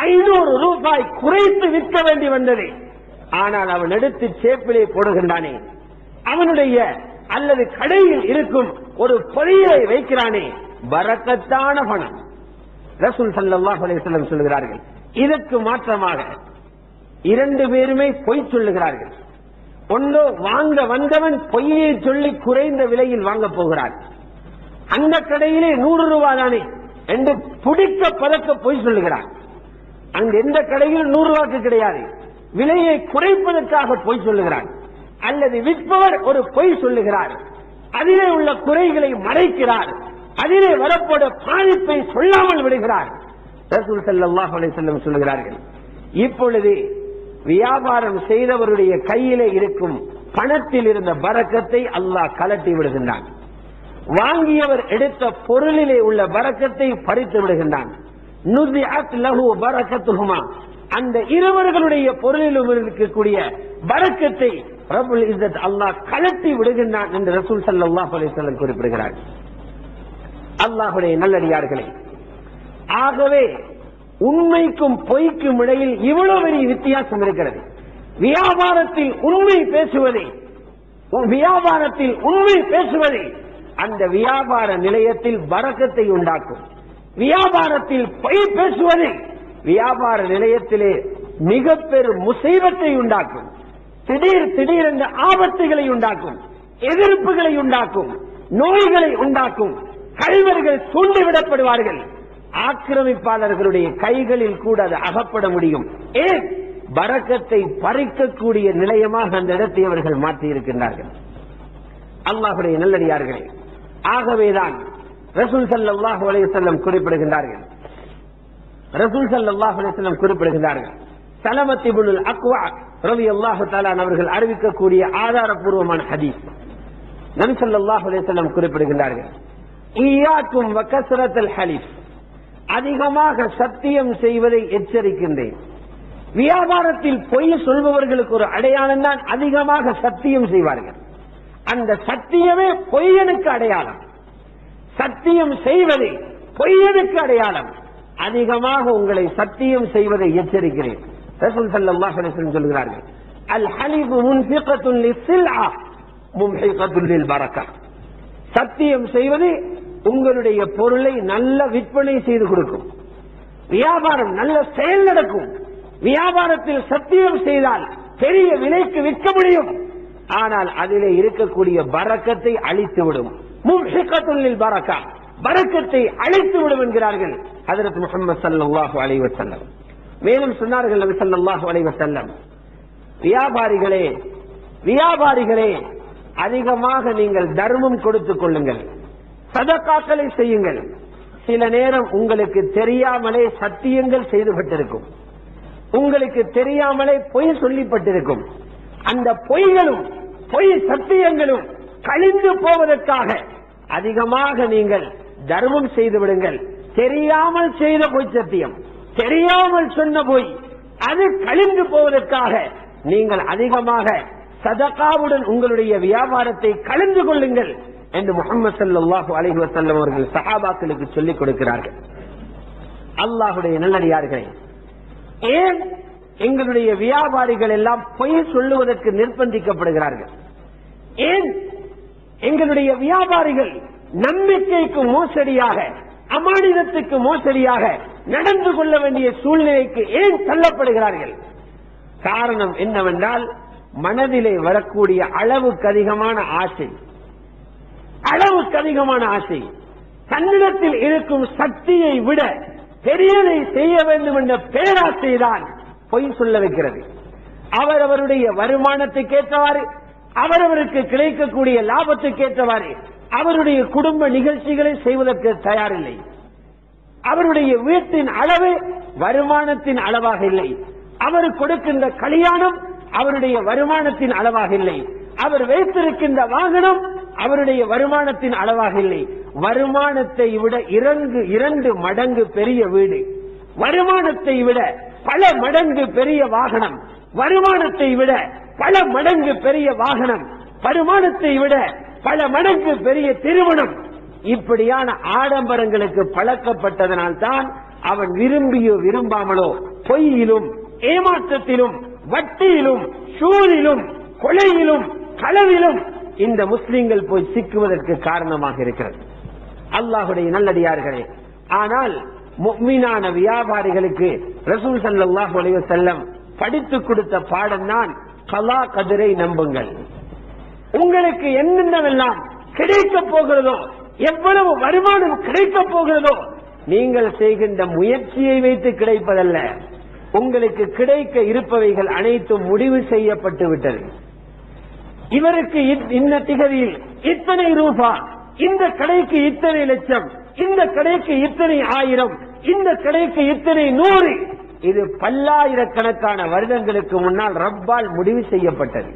ஐநூறு ரூபாய் குறைத்து விற்க வேண்டி வந்தது ஆனால் அவன் எடுத்து சேப்பிலே போடுகின்றானே அவனுடைய அல்லது கடையில் இருக்கும் ஒரு பொறியை வைக்கிறானே வரக்கத்தான பணம் ரசூல் ஸல்லல்லாஹு அலைஹி வஸல்லம் சொல்லுகிறார்கள் இதற்கு மாற்றமாக இரண்டு பேருமே பொய் சொல்லுகிறார்கள் ஒன்றோ வாங்க வந்தவன் பொய்யை சொல்லி குறைந்த விலையில் வாங்க போகிறான் அந்த கடையிலே நூறு ரூபாய் தானே என்று புடிக்க பறக்க பொய் சொல்லுகிறான் அங்க எந்த கடையிலும் நூறு ரூபாய்க்கு கிடையாது விலையை குறைப்பதற்காக பொய் சொல்லுகிறான் அல்லது விற்பவர் ஒரு பொய் சொல்லுகிறார் அதிலே உள்ள குறைகளை மறைக்கிறார் அதிலே வரப்போட பாதிப்பை சொல்லாமல் விடுகிறார் ரசூல் ஸல்லல்லாஹு அலைஹி வஸல்லம் சொல்லுகிறார்கள் இப்பொழுது வியாபாரம் செய்தவருடைய கையிலே இருக்கும் பணத்தில் இருந்த பரக்கத்தை அல்லாஹ் கலட்டி விடுகின்றான் வாங்கியவர் எடுத்த பொருளிலே உள்ள பரக்கத்தை பறித்து விடுகின்றான் நுதிஅத் லஹு பரக்கத்துஹுமா அந்த இருவர்களுடைய பொருளிலும் இருக்கக்கூடிய பரக்கத்தை ரபுல் இஸ்ஸத் அல்லாஹ் கலட்டி விடுகின்றான் என்று ரசூல் ஸல்லல்லாஹு அலைஹி வஸல்லம் குறிப்பிடுகிறார் அல்லாஹ்வுடைய நல்லடியார்களே ஆகவே உண்மைக்கும் பொய்க்கும் இடையில் இவ்வளவு பெரிய வித்தியாசம் இருக்கிறது வியாபாரத்தில் உண்மை பேசுவதே வியாபாரத்தில் உண்மை பேசுவதே அந்த வியாபார நிலையத்தில் வரக்கத்தை உண்டாக்கும் வியாபாரத்தில் பொய் பேசுவதே வியாபார நிலையத்திலே மிக பெரும் முசைவத்தை உண்டாக்கும் திடீர் திடீரென்ற ஆபத்துகளை உண்டாக்கும் எதிர்ப்புகளை உண்டாக்கும் நோய்களை உண்டாக்கும் கல்வர்கள் தூண்டிவிடப்படுவார்கள் ஆக்கிரமிப்பாளர்களுடைய கைகளில் கூட அது அகப்பட முடியும் ஏன் பரக்கத்தை பறிக்கக்கூடிய நிலையமாக அந்த இடத்தை அவர்கள் மாற்றி இருக்கின்றார்கள் அல்லாஹுடைய நல்லடியார்களே ஆகவேதான் ரசூல் ஸல்லல்லாஹு அலைஹி வஸல்லம் குறிப்பிடுகின்றார்கள் ரசூல் ஸல்லல்லாஹு அலைஹி வஸல்லம் குறிப்பிடுகின்றார்கள் சலமத் இப்னுல் அக்வா ரலியல்லாஹு தஆலா அவர்கள் அறிவிக்கக்கூடிய ஆதாரபூர்வமான ஹதீஸ் நபி ஸல்லல்லாஹு அலைஹி வஸல்லம் குறிப்பிடுகின்றார்கள் ஈயாக்கும் வகஸ்ரத்துல் ஹலீஃப் அதிகமாக சத்தியம் செய்வதை எச்சரிக்கின்றேன் வியாபாரத்தில் பொய் சொல்பவர்களுக்கு ஒரு அடையாளம் தான் அதிகமாக சத்தியம் செய்வார்கள் அந்த சத்தியமே பொய்யனுக்கு அடையாளம் சத்தியம் செய்வதே பொய்யனுக்கு அடையாளம் அதிகமாக உங்களை சத்தியம் செய்வதை எச்சரிக்கிறேன் ரசூல் ஸல்லல்லாஹு அலைஹி வஸல்லம் சொல்கிறார்கள் அல் ஹலீஃபு முன்ஃபிகத்துன் லிஸ்ஸில்ஆ மும்ஹிகத்துன் லில் பரக்கா சத்தியம் செய்வது உங்களுடைய பொருளை நல்ல விற்பனை செய்து கொடுக்கும் வியாபாரம் நல்ல செயல் நடக்கும் வியாபாரத்தில் சத்தியம் செய்தால் பெரிய விலைக்கு விற்க முடியும் ஆனால் அதிலே இருக்கக்கூடிய பரக்கத்தை அழித்துவிடும் மும்ஹிகத்துல்லில் பரக்கா பரக்கத்தை அழித்து விடும் என்கிறார்கள் ஹதரத் முகமது ஸல்லல்லாஹு அலைஹி வஸல்லம் மேலும் சொன்னார்கள் நபி ஸல்லல்லாஹு அலைஹி வஸல்லம் வியாபாரிகளே வியாபாரிகளே அதிகமாக நீங்கள் தர்மம் கொடுத்துக் கொள்ளுங்கள் சதக்காக்களை செய்யுங்கள் சில நேரம் உங்களுக்கு தெரியாமலே சத்தியங்கள் செய்துபட்டிருக்கும் உங்களுக்கு தெரியாமலே பொய் சொல்லிப்பட்டிருக்கும் அந்த பொய்களும் பொய் சத்தியங்களும் கழிந்து போவதற்காக அதிகமாக நீங்கள் தர்மம் செய்து விடுங்கள் தெரியாமல் செய்த பொய் சத்தியம் தெரியாமல் சொன்ன பொய் அது கழிந்து போவதற்காக நீங்கள் அதிகமாக சதகாவுடன் உங்களுடைய வியாபாரத்தை கலந்து கொள்ளுங்கள் என்று முகமது ஸல்லல்லாஹு அலைஹி வஸல்லம் அவர்கள் சஹாபாக்களுக்கு சொல்லிக் கொடுக்கிறார்கள் அல்லாஹுடைய நல்லடியார்களே ஏன் எங்களுடைய வியாபாரிகள் எல்லாம் பொய் சொல்லுவதற்கு நிர்பந்திக்கப்படுகிறார்கள் ஏன் எங்களுடைய வியாபாரிகள் நம்பிக்கைக்கு மோசடியாக அமானிதத்துக்கு மோசடியாக நடந்து கொள்ள வேண்டிய சூழ்நிலைக்கு ஏன் தள்ளப்படுகிறார்கள் காரணம் என்னவென்றால் மனதிலே வரக்கூடிய அளவுக்கு அதிகமான ஆசை அளவுக்கு அதிகமான ஆசை தன்னிடத்தில் இருக்கும் சக்தியை விட பெரியதை செய்ய வேண்டும் என்ற பேராசைதான் பொய் சொல்ல வைக்கிறது அவரவருடைய வருமானத்துக்கு ஏற்றவாறு அவரவருக்கு கிடைக்கக்கூடிய லாபத்துக்கு ஏற்றவாறு அவருடைய குடும்ப நிகழ்ச்சிகளை செய்வதற்கு தயாரில்லை அவருடைய வீட்டின் அளவு வருமானத்தின் அளவாக இல்லை அவர் கொடுக்கின்ற கல்யாணம் அவருடைய வருமானத்தின் அளவாக இல்லை அவர் வைத்திருக்கின்ற வாகனம் அவருடைய வருமானத்தின் அளவாக இல்லை வருமானத்தை விட இரண்டு இரண்டு மடங்கு பெரிய வீடு வருமானத்தை விட பல மடங்கு பெரிய வாகனம் வருமானத்தை விட பல மடங்கு பெரிய வாகனம் வருமானத்தை விட பல மடங்கு பெரிய திருமணம் இப்படியான ஆடம்பரங்களுக்கு பழக்கப்பட்டதனால் தான் அவன் விரும்பியோ விரும்பாமலோ பொய்யிலும் ஏமாற்றத்திலும் வட்டியிலும் சூழிலும் கொலையிலும் களவிலும் இந்த முஸ்லிம்கள் போய் சிக்குவதற்கு காரணமாக இருக்கிறது அல்லாஹுடைய நல்லடியார்களே ஆனால் முக்மீனான வியாபாரிகளுக்கு ரசூல் ஸல்லல்லாஹு அலைஹி வஸல்லம் படித்துக் கொடுத்த பாடம் தான் கலா கதிரை நம்புங்கள் உங்களுக்கு என்னென்னவெல்லாம் கிடைக்க போகிறதோ எவ்வளவு வருமானம் கிடைக்க போகிறதோ நீங்கள் செய்கின்ற முயற்சியை வைத்து கிடைப்பதல்ல உங்களுக்கு கிடைக்க இருப்பவைகள் அனைத்தும் முடிவு செய்யப்பட்டு விட்டது இவருக்கு இத்- இந்த திகதியில் இத்தனை ரூபாய் இந்த கடைக்கு இத்தனை லட்சம் இந்த கடைக்கு இத்தனை ஆயிரம் இந்த கடைக்கு இத்தனை நூறு இது பல்லாயிரக்கணக்கான வருடங்களுக்கு முன்னால் ரப்பால் முடிவு செய்யப்பட்டது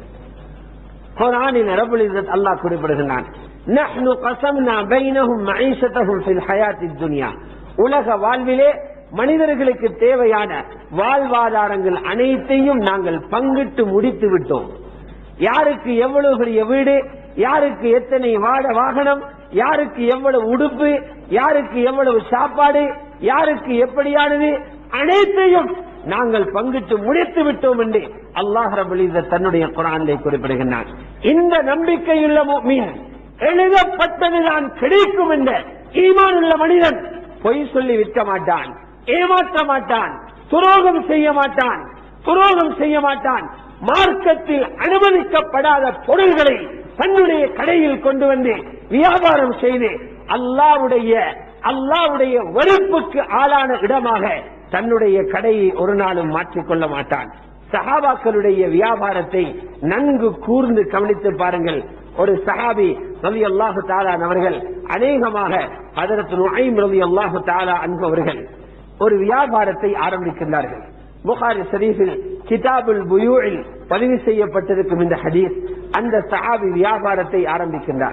குரானில் ரபுல் இஸ்ஸத் அல்லாஹ் குறிப்பிடுகிறான் நஹ்னு கஸம்னா பைனஹும் மஈஷத்தஹும் ஃபில் ஹயாத்தித் துன்யா உலக வாழ்விலே மனிதர்களுக்கு தேவையான வாழ்வாதாரங்கள் அனைத்தையும் நாங்கள் பங்கிட்டு முடித்து விட்டோம் யாருக்கு எவ்வளவு பெரிய வீடு யாருக்கு எத்தனை வாட வாகனம் யாருக்கு எவ்வளவு உடுப்பு யாருக்கு எவ்வளவு சாப்பாடு யாருக்கு எப்படியானது அனைத்தையும் நாங்கள் பங்கிட்டு முடித்து விட்டோம் என்று அல்லாஹ் ரபுல் இஸ்ஸத் தன்னுடைய குரானிலே குறிப்பிடுகின்றான் இந்த நம்பிக்கையுள்ள முஃமின் எழுதப்பட்டதுதான் கிடைக்கும் என்ற ஈமான் உள்ள மனிதன் பொய் சொல்லி விற்க மாட்டான் ஏமாற்ற மாட்டான் துரோகம் செய்ய மாட்டான் துரோகம் செய்ய மாட்டான் மார்க்கத்தில் அனுமதிக்கப்படாத பொருள்களை தன்னுடைய கடையில் கொண்டு வந்து வியாபாரம் செய்து அல்லாவுடைய அல்லாவுடைய வெறுப்புக்கு ஆளான இடமாக தன்னுடைய கடையை ஒரு நாளும் மாற்றிக்கொள்ள மாட்டான் சஹாபாக்களுடைய வியாபாரத்தை நன்கு கூர்ந்து கவனித்து பாருங்கள் ஒரு சஹாபி ரவி அல்லாஹு தாலா அவர்கள் அநேகமாக அதற்கு நுழைம் ரவி அல்லாஹு தாலா அன்பவர்கள் ஒரு வியாபாரத்தை ஆரம்பிக்கின்றார்கள் புகாரி ஷரீஃபில் கிதாபுல் புயூஇல் பதிவு செய்யப்பட்டிருக்கும் இந்த ஹதீஸ் அந்த சஹாபி வியாபாரத்தை ஆரம்பிக்கின்றார்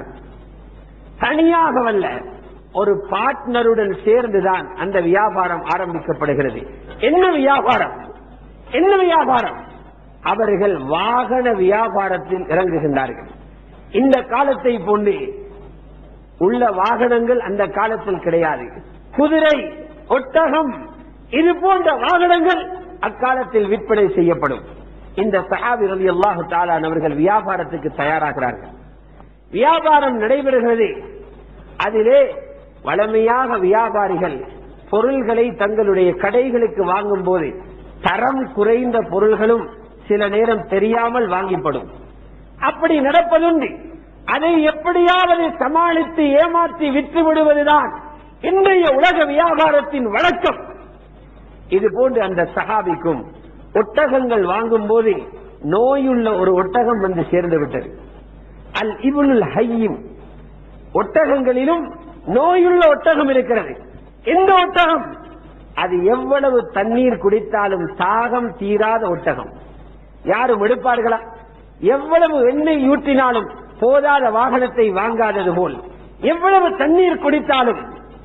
தனியாகவல்ல ஒரு பார்ட்னருடன் சேர்ந்துதான் அந்த வியாபாரம் ஆரம்பிக்கப்படுகிறது என்ன வியாபாரம் என்ன வியாபாரம் அவர்கள் வாகன வியாபாரத்தில் இறங்குகின்றார்கள் இந்த காலத்தை போன்று உள்ள வாகனங்கள் அந்த காலத்தில் கிடையாது குதிரை ஒட்டகம் இது போன்ற வாகனங்கள் அக்காலத்தில் விற்பனை செய்யப்படும் இந்த சஹாபி ரலி அல்லாஹு தாலான் அவர்கள் வியாபாரத்துக்கு தயாராகிறார்கள் வியாபாரம் நடைபெறுகிறது அதிலே வளமையாக வியாபாரிகள் பொருள்களை தங்களுடைய கடைகளுக்கு வாங்கும் போது தரம் குறைந்த பொருள்களும் சில நேரம் தெரியாமல் வாங்கிப்படும் அப்படி நடப்பதுண்டு அதை எப்படியாவது சமாளித்து ஏமாற்றி விற்று விடுவதுதான் இன்றைய உலக வியாபாரத்தின் வழக்கம் இது போன்று அந்த சஹாபிக்கும் ஒட்டகங்கள் வாங்கும் போது நோயுள்ள ஒரு ஒட்டகம் வந்து சேர்ந்து விட்டது அல் இபுல் ஹையும் ஒட்டகங்களிலும் நோயுள்ள ஒட்டகம் இருக்கிறது எந்த ஒட்டகம் அது எவ்வளவு தண்ணீர் குடித்தாலும் தாகம் தீராத ஒட்டகம் யாரும் எடுப்பார்களா எவ்வளவு எண்ணெய் ஊற்றினாலும் போதாத வாகனத்தை வாங்காதது போல் எவ்வளவு தண்ணீர் குடித்தாலும்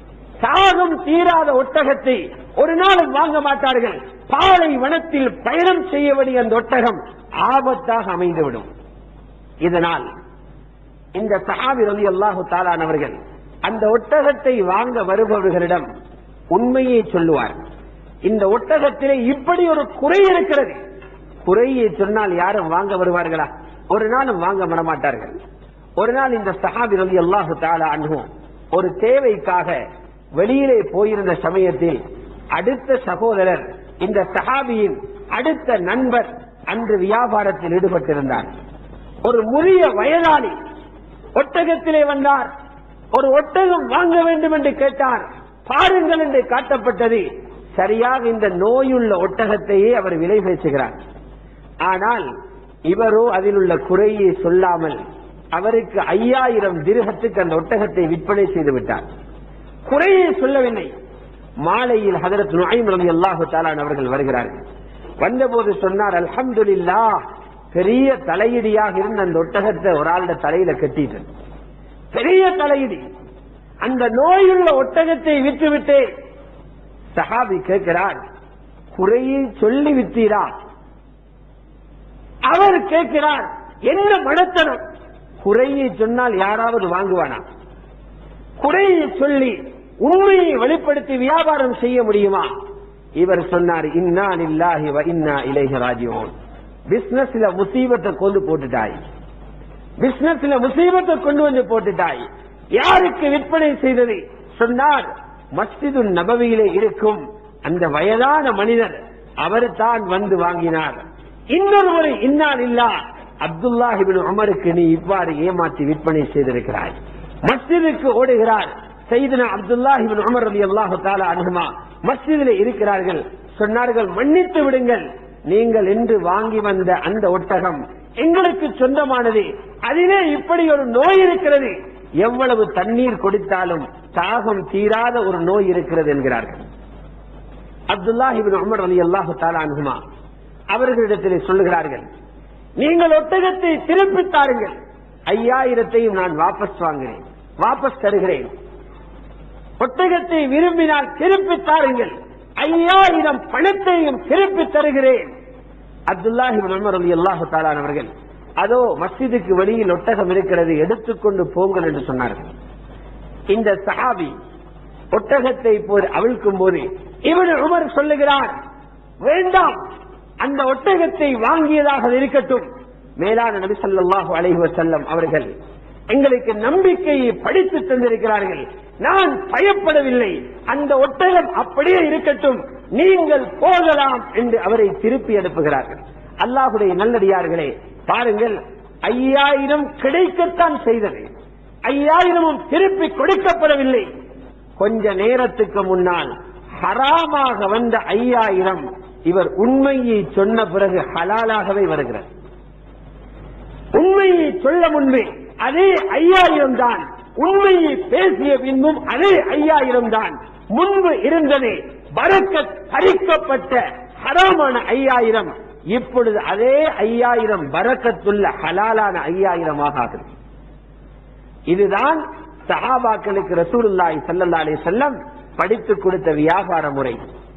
தாகம் தீராத ஒட்டகத்தை ஒரு நாளும் வாங்க மாட்டார்கள் பாலை வனத்தில் பயணம் செய்ய வேண்டிய அந்த ஒட்டகம் ஆபத்தாக அமைந்துவிடும் இதனால் இந்த சஹாபி ரலி அல்லாஹு தாலானவர்கள் அந்த ஒட்டகத்தை வாங்க வருபவர்களிடம் உண்மையை சொல்லுவார் இந்த ஒட்டகத்திலே இப்படி ஒரு குறை இருக்கிறது குறையை சொன்னால் யாரும் வாங்க வருவார்களா ஒரு நாளும் வாங்க வரமாட்டார்கள் ஒரு நாள் இந்த சஹாபி ரலி அல்லாஹு தாலா அன்ஹும் ஒரு தேவைக்காக வெளியிலே போயிருந்த சமயத்தில் அடுத்த சகோதரர் இந்த சஹாபியின் அடுத்த நண்பர் அன்று வியாபாரத்தில் ஈடுபட்டிருந்தார் ஒரு முதிய வயதாளி ஒட்டகத்திலே வந்தார் ஒரு ஒட்டகம் வாங்க வேண்டும் என்று கேட்டார் பாருங்கள் என்று காட்டப்பட்டது சரியாக இந்த நோயுள்ள ஒட்டகத்தையே அவர் விலை பேசுகிறார் ஆனால் இவரோ அதில் உள்ள குறையை சொல்லாமல் அவருக்கு ஐயாயிரம் திருகத்துக்கு அந்த ஒட்டகத்தை விற்பனை செய்து விட்டார் குறையை சொல்லவில்லை மாலையில் ஹதரத் நுழைம் ரவி அல்லாஹு தாலான் அவர்கள் வருகிறார்கள் வந்தபோது சொன்னார் அல்ஹம்துலில்லா பெரிய தலையிடியாக இருந்த அந்த ஒட்டகத்தை ஒரு ஆளுடைய தலையில கட்டிட்டு பெரிய தலையிடி அந்த நோயுள்ள ஒட்டகத்தை விற்றுவிட்டு சஹாபி கேட்கிறார் குறையை சொல்லி வித்தீரா அவர் கேட்கிறார் என்ன மனத்தனம் குறையை சொன்னால் யாராவது வாங்குவானா குறையை சொல்லி உண்மையை வெளிப்படுத்தி வியாபாரம் செய்ய முடியுமா இவர் சொன்னார் இன்னா லில்லாஹி வ இன்னா இலைஹி ராஜிஊன் பிசினஸ்ல முசீபத்தை கொண்டு போட்டுட்டாய் பிசினஸ்ல முசீபத்தை கொண்டு வந்து போட்டுட்டாய் யாருக்கு விற்பனை செய்தது சொன்னார் மஸ்ஜிது நபவியிலே இருக்கும் அந்த வயதான மனிதர் அவர் தான் வந்து வாங்கினார் இன்னொரு முறை இன்னால் இல்லா அப்துல்லாஹிபின் உமருக்கு நீ இவ்வாறு ஏமாற்றி விற்பனை செய்திருக்கிறாய் மஸ்ஜிதுக்கு ஓடுகிறார் செய்தன அப்துல்லாஹிபின் உமர் அலி அல்லாஹு தாலா அனுகுமா மஸ்ஜிதில் இருக்கிறார்கள் சொன்னார்கள் மன்னித்து விடுங்கள் நீங்கள் இன்று வாங்கி வந்த அந்த ஒட்டகம் எங்களுக்கு சொந்தமானது அதிலே இப்படி ஒரு நோய் இருக்கிறது எவ்வளவு தண்ணீர் கொடுத்தாலும் தாகம் தீராத ஒரு நோய் இருக்கிறது என்கிறார்கள் அப்துல்லாஹிபின் உமர் அலி அல்லாஹு தாலா அனுகுமா அவர்களிடத்திலே சொல்லுகிறார்கள் நீங்கள் ஒட்டகத்தை திருப்பி தாருங்கள் ஐயாயிரத்தையும் நான் வாபஸ் வாங்குகிறேன் வாபஸ் தருகிறேன் ஒட்டகத்தை விரும்பினால் திருப்பி தாருங்கள் ஐயாயிரம் பணத்தையும் திருப்பி தருகிறேன் அப்துல்லாஹி உமர் அலி அல்லாஹு தாலான் அவர்கள் அதோ மஸ்ஜிதுக்கு வெளியில் ஒட்டகம் இருக்கிறது எடுத்துக்கொண்டு போங்கள் என்று சொன்னார்கள் இந்த சஹாபி ஒட்டகத்தை போர் அவிழ்க்கும் போது இவன் உமர் சொல்லுகிறார் வேண்டாம் அந்த ஒட்டகத்தை வாங்கியதாக இருக்கட்டும் மேலான நபி ஸல்லல்லாஹு அலைஹி வஸல்லம் அவர்கள் எங்களுக்கு நம்பிக்கையை படித்து தந்திருக்கிறார்கள் நான் பயப்படவில்லை அந்த ஒட்டகம் அப்படியே இருக்கட்டும் நீங்கள் போகலாம் என்று அவரை திருப்பி அனுப்புகிறார்கள் அல்லாஹுடைய நல்லடியார்களே பாருங்கள் ஐயாயிரம் கிடைக்கத்தான் செய்தது ஐயாயிரமும் திருப்பி கொடுக்கப்படவில்லை கொஞ்ச நேரத்துக்கு முன்னால் ஹராமாக வந்த ஐயாயிரம் இவர் உண்மையை சொன்ன பிறகு ஹலாலாகவே வருகிறது உண்மையை சொல்ல முன்பே அதே ஐயாயிரம் தான் உண்மையை பேசிய பின்பும் அதே ஐயாயிரம் தான் முன்பு இருந்ததே பறக்க பறிக்கப்பட்ட ஹராமான ஐயாயிரம் இப்பொழுது அதே ஐயாயிரம் பறக்கத்துள்ள ஹலாலான ஐயாயிரமாக ஆகுது இதுதான் சஹாபாக்களுக்கு ரசூலுல்லாஹி ஸல்லல்லாஹு அலைஹி வஸல்லம் படித்துக் கொடுத்த வியாபார முறை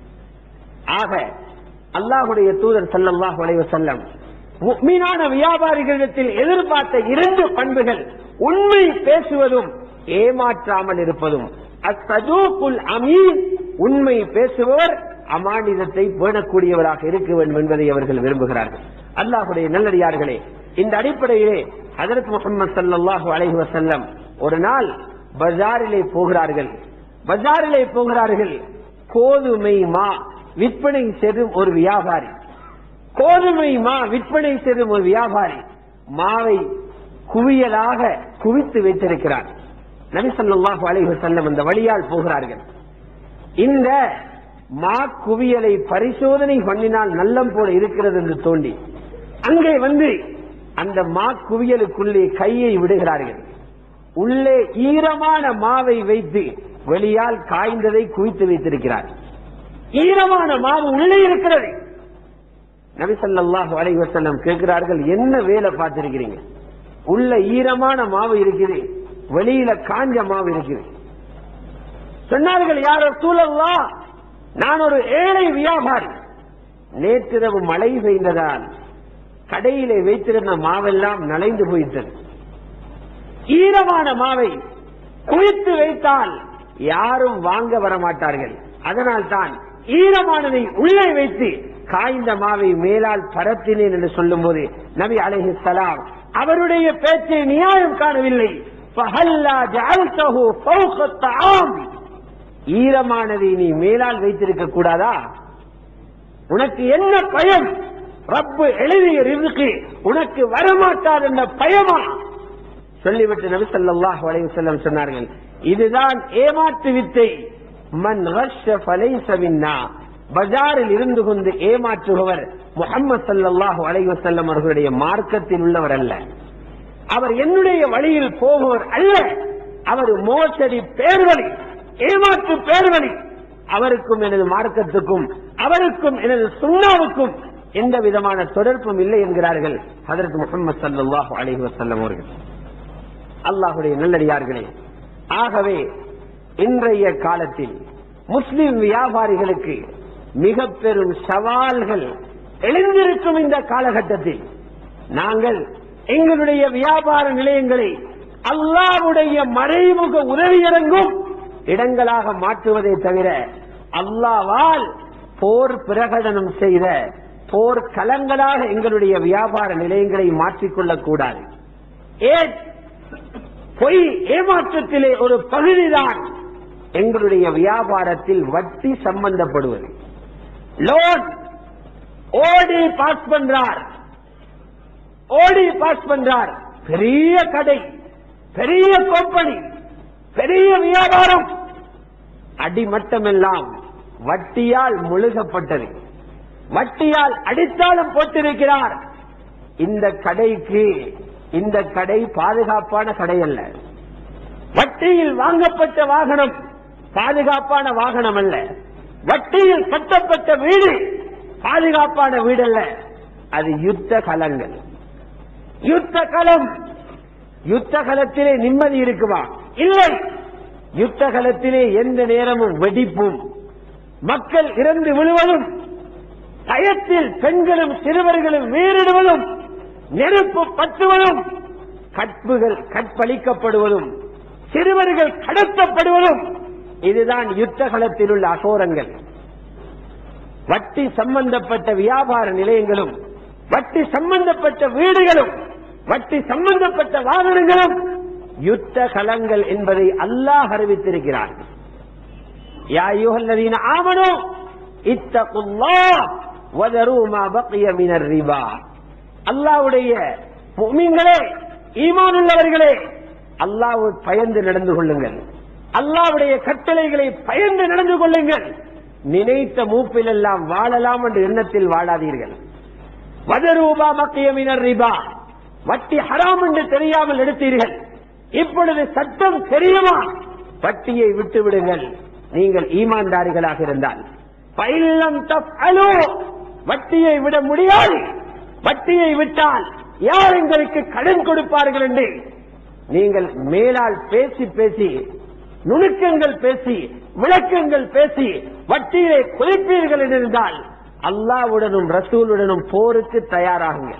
ஆக அல்லாஹுடைய தூதர் ஸல்லல்லாஹு அலைஹி வஸல்லம் முக்மீனான வியாபாரிகளிடத்தில் எதிர்பார்த்த இரண்டு பண்புகள் உண்மை பேசுவதும் ஏமாற்றாமல் இருப்பதும் அஸ்தஜூக்குல் அமீன் உண்மை பேசுபவர் அமானிதத்தை பேணக்கூடியவராக இருக்க வேண்டும் என்பதை அவர்கள் விரும்புகிறார்கள் அல்லாஹுடைய நல்லடியார்களே இந்த அடிப்படையிலே ஹதரத் முகமது ஸல்லல்லாஹு அலைஹி வஸல்லம் ஒரு நாள் பஜாரிலே போகிறார்கள் பஜாரிலே போகிறார்கள் கோதுமை மா விற்பனை செய்யும் ஒரு வியாபாரி கோதுமை மா விற்பனை செய்யும் ஒரு வியாபாரி மாவை குவியலாக குவித்து வைத்திருக்கிறார் நபி ஸல்லல்லாஹு அலைஹி வஸல்லம் அந்த வழியால் போகிறார்கள் இந்த மா குவியலை பரிசோதனை பண்ணினால் நல்லம் போல இருக்கிறது என்று தோண்டி அங்கே வந்து அந்த மா குவியலுக்குள்ளே கையை விடுகிறார்கள் உள்ளே ஈரமான மாவை வைத்து வெளியால் காய்ந்ததை குவித்து வைத்திருக்கிறார் ஈரமான மாவு உள்ளே இருக்கிறது நபிசல்லாஹு அலைஹி வஸல்லம் கேட்கிறார்கள் என்ன வேலை பார்த்திருக்கிறீங்க உள்ள ஈரமான மாவு இருக்குது வெளியில காஞ்ச மாவு இருக்குது சொன்னார்கள் யாரோ சூழல்லா நான் ஒரு ஏழை வியாபாரி நேற்றிரவு மழை பெய்ந்ததால் கடையிலே வைத்திருந்த மாவெல்லாம் நனைந்து போயிட்டது ஈரமான மாவை குவித்து வைத்தால் யாரும் வாங்க வர மாட்டார்கள் அதனால் தான் ஈரமானதை உள்ளே வைத்து காய்ந்த மாவை மேலால் பரத்தினேன் என்று சொல்லும் போது நபி அலஹி சலாம் அவருடைய பேச்சை நியாயம் காணவில்லை فَهَلَّا جَعَلْتَهُ فَوْقَ الطَّعَامِ ஈரமானதை நீ மேலால் வைத்திருக்க கூடாதா உனக்கு என்ன பயம் ரப்பு எழுதிய ரிசுக்கு உனக்கு வரமாட்டார் என்ற பயமா சொல்லிவிட்டு நபி ஸல்லல்லாஹு அலைஹி வஸல்லம் சொன்னார்கள் இதுதான் ஏமாற்று வித்தை மன் ரஷ்ஷ ஃபலைஸ மின்னா பஜாரில் இருந்து கொண்டு ஏமாற்றுபவர் முஹம்மது ஸல்லல்லாஹு அலைஹி வஸல்லம் அவர்களுடைய மார்க்கத்தில் உள்ளவர் அல்ல அவர் என்னுடைய வழியில் போபவர் அல்ல அவர் மோசடி பேர்வழி ஏமாற்று பேர்வழி அவருக்கும் எனது மார்க்கத்துக்கும் அவருக்கும் எனது சுண்ணாவுக்கும் எந்த விதமான தொடர்பும் இல்லை என்கிறார்கள் ஹதரத் முகமது சல்லாஹு அலைஹி வஸல்லம் அவர்கள் அல்லாஹுடைய நல்லடியார்களே ஆகவே இன்றைய காலத்தில் முஸ்லிம் வியாபாரிகளுக்கு மிக பெரும் சவால்கள் எழுந்திருக்கும் இந்த காலகட்டத்தில் நாங்கள் எங்களுடைய வியாபார நிலையங்களை அல்லாஹ்வுடைய மறைமுக உதவியிறங்கும் இடங்களாக மாற்றுவதை தவிர அல்லாவால் போர் பிரகடனம் செய்த போர் களங்களாக எங்களுடைய வியாபார நிலையங்களை மாற்றிக்கொள்ளக் கூடாது ஏன் பொய் ஏமாற்றத்திலே ஒரு பகுதிதான் எங்களுடைய வியாபாரத்தில் வட்டி சம்பந்தப்படுவது லோன் ஓடி பாஸ் பண்றார் ஓடி பாஸ் பண்றார் பெரிய கடை பெரிய கம்பெனி பெரிய வியாபாரம் அடிமட்டமெல்லாம் வட்டியால் முழுகப்பட்டது வட்டியால் அடித்தாலும் போட்டிருக்கிறார் இந்த கடைக்கு இந்த கடை பாதுகாப்பான கடை அல்ல வட்டியில் வாங்கப்பட்ட வாகனம் பாதுகாப்பான வாகனம் அல்ல வட்டியில் கட்டப்பட்ட வீடு பாதுகாப்பான வீடு அல்ல அது யுத்த கலங்கள் யுத்த களம் யுத்த களத்திலே நிம்மதி இருக்குமா இல்லை யுத்த களத்திலே எந்த நேரமும் வெடிப்பும் மக்கள் இறந்து விழுவதும் பயத்தில் பெண்களும் சிறுவர்களும் வீறிடுவதும் நெருப்பு பற்றுவதும் கற்புகள் கற்பழிக்கப்படுவதும் சிறுவர்கள் கடத்தப்படுவதும் இதுதான் யுத்த களத்தில் உள்ள அகோரங்கள் வட்டி சம்பந்தப்பட்ட வியாபார நிலையங்களும் வட்டி சம்பந்தப்பட்ட வீடுகளும் வட்டி சம்பந்தப்பட்ட வாகனங்களும் யுத்த களங்கள் என்பதை அல்லாஹ் அறிவித்திருக்கிறார் யா அய்யுஹல்லதீன ஆமனு இத்தகுல்லாஹ் வதரு மா பக்கிய மினர் ரிபா அல்லாஹ்வுடைய முஃமின்களே ஈமான் உள்ளவர்களே அல்லாஹ்வை பயந்து நடந்து கொள்ளுங்கள் அல்லாஹ்வுடைய கட்டளைகளை பயந்து நடந்து கொள்ளுங்கள் நினைத்த மூப்பில் எல்லாம் வாழலாம் என்ற எண்ணத்தில் வாழாதீர்கள் வதரூபா மக்கியமினர் ரிபா வட்டி ஹராம் என்று தெரியாமல் எடுத்தீர்கள் இப்பொழுது சட்டம் தெரியுமா வட்டியை விட்டு விடுங்கள் நீங்கள் ஈமான்தாரிகளாக இருந்தால் பயிலம் தப்அலு வட்டியை விட முடியாது வட்டியை விட்டால் யார் எங்களுக்கு கடன் கொடுப்பார்கள் என்று நீங்கள் மேலால் பேசி பேசி நுணுக்கங்கள் பேசி விளக்கங்கள் பேசி வட்டியை குறைப்பீர்கள் என்றிருந்தால் அல்லாவுடனும் ரசூலுடனும் போருக்கு தயாராகுங்கள்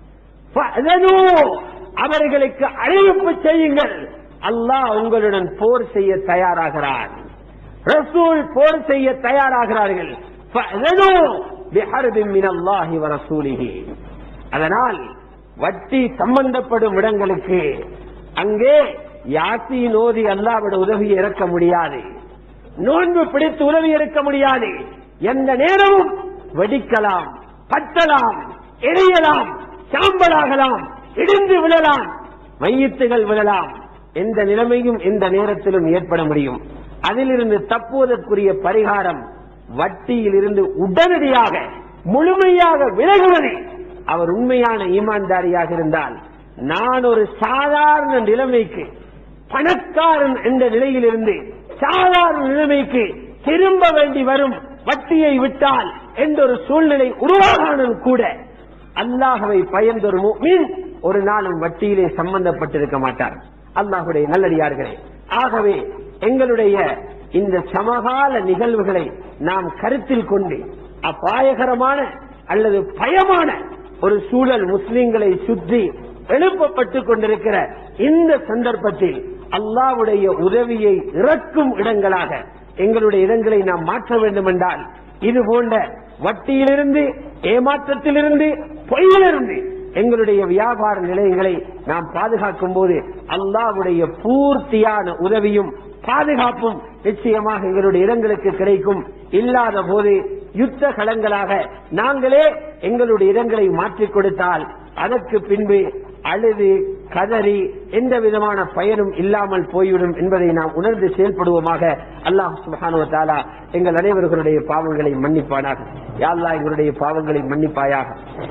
ஃபஅதனு, அவர்களுக்கு அறிவிப்பு செய்யுங்கள் அல்லாஹ் உங்களுடன் போர் செய்ய தயாராகிறார் ரசூல் போர் செய்ய தயாராகிறார்கள் ஃபஅதனு பிஹர்பின் மினல்லாஹி வரசூலிஹி. அதனால் வட்டி சம்பந்தப்படும் இடங்களுக்கு அங்கே யாசி நோதி அல்லாவோட உதவியை இறக்க முடியாது நோன்பு பிடித்து உதவி இருக்க முடியாது எந்த நேரமும் வெடிக்கலாம் பத்தலாம் எரியலாம் சாம்பலாகலாம் இடிந்து விழலாம் மையத்துகள் விழலாம் எந்த நிலைமையும் எந்த நேரத்திலும் ஏற்பட முடியும் அதிலிருந்து தப்புவதற்குரிய பரிகாரம் வட்டியில் இருந்து உடனடியாக முழுமையாக விலகுவது அவர் உண்மையான ஈமான்தாரியாக இருந்தால் நான் ஒரு சாதாரண நிலைமைக்கு பணக்காரன் என்ற நிலையிலிருந்து சாதாரண நிலைமைக்கு திரும்ப வேண்டி வரும் வட்டியை விட்டால் என்ற ஒரு சூழ்நிலை உருவாகானும் கூட அல்லாஹவை பயந்தொரு முஃமின் ஒரு நாளும் வட்டியிலே சம்பந்தப்பட்டிருக்க மாட்டார் அல்லாஹுடைய நல்லடியார்களே ஆகவே எங்களுடைய இந்த சமகால நிகழ்வுகளை நாம் கருத்தில் கொண்டு அபாயகரமான அல்லது பயமான ஒரு சூழல் முஸ்லிம்களை சுற்றி எழுப்பப்பட்டுக் கொண்டிருக்கிற இந்த சந்தர்ப்பத்தில் அல்லாவுடைய உதவியை இறக்கும் இடங்களாக எங்களுடைய இடங்களை நாம் மாற்ற வேண்டும் என்றால் இது போன்ற வட்டியிலிருந்து ஏமாற்றத்திலிருந்து பொய்யிலிருந்து எங்களுடைய வியாபார நிலையங்களை நாம் பாதுகாக்கும் போது அல்லாவுடைய பூர்த்தியான உதவியும் பாதுகாப்பும் நிச்சயமாக எங்களுடைய இடங்களுக்கு கிடைக்கும் இல்லாத போது யுத்த களங்களாக நாங்களே எங்களுடைய இடங்களை மாற்றிக் கொடுத்தால் அதற்கு பின்பு அழுது கதறி எந்த விதமான பயனும் இல்லாமல் போய்விடும் என்பதை நாம் உணர்ந்து செயல்படுவோமாக அல்லாஹ் சுபஹானுவ தாலா எங்கள் அனைவர்களுடைய பாவங்களை மன்னிப்பானாக யா அல்லாஹ் எங்களுடைய பாவங்களை மன்னிப்பாயாக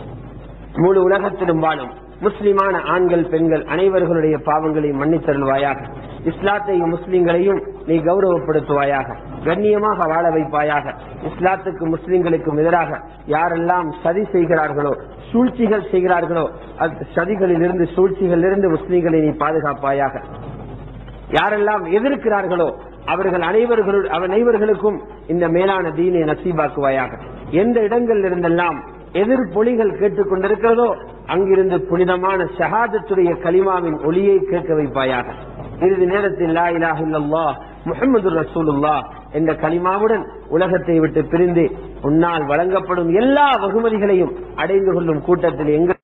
முழு உலகத்திலும் வாழும் முஸ்லிமான ஆண்கள் பெண்கள் அனைவர்களுடைய பாவங்களை மன்னித்தருள்வாயாக இஸ்லாத்தையும் முஸ்லிம்களையும் நீ கௌரவப்படுத்துவாயாக கண்ணியமாக வாழ வைப்பாயாக இஸ்லாத்துக்கு முஸ்லிம்களுக்கும் எதிராக யாரெல்லாம் சதி செய்கிறார்களோ சூழ்ச்சிகள் செய்கிறார்களோ அந்த சதிகளில் இருந்து சூழ்ச்சிகளில் இருந்து முஸ்லிம்களை நீ பாதுகாப்பாயாக யாரெல்லாம் எதிர்க்கிறார்களோ அவர்கள் அனைவர்களும் அனைவர்களுக்கும் இந்த மேலான தீனை நசீபாக்குவாயாக எந்த இடங்களில் இருந்தெல்லாம் எதிர்ப்பொலிகள் கேட்டுக் கொண்டிருக்கிறதோ அங்கிருந்து புனிதமான ஷஹாதத்துடைய கலிமாவின் ஒளியை கேட்க வைப்பாயாக இறுதி நேரத்தில் லா இலாஹ இல்லல்லாஹ் முஹம்மது ரசூலுல்லாஹ் என்ற கலிமாவுடன் உலகத்தை விட்டு பிரிந்து உன்னால் வழங்கப்படும் எல்லா வெகுமதிகளையும் அடைந்து கொள்ளும் கூட்டத்தில் எங்கள்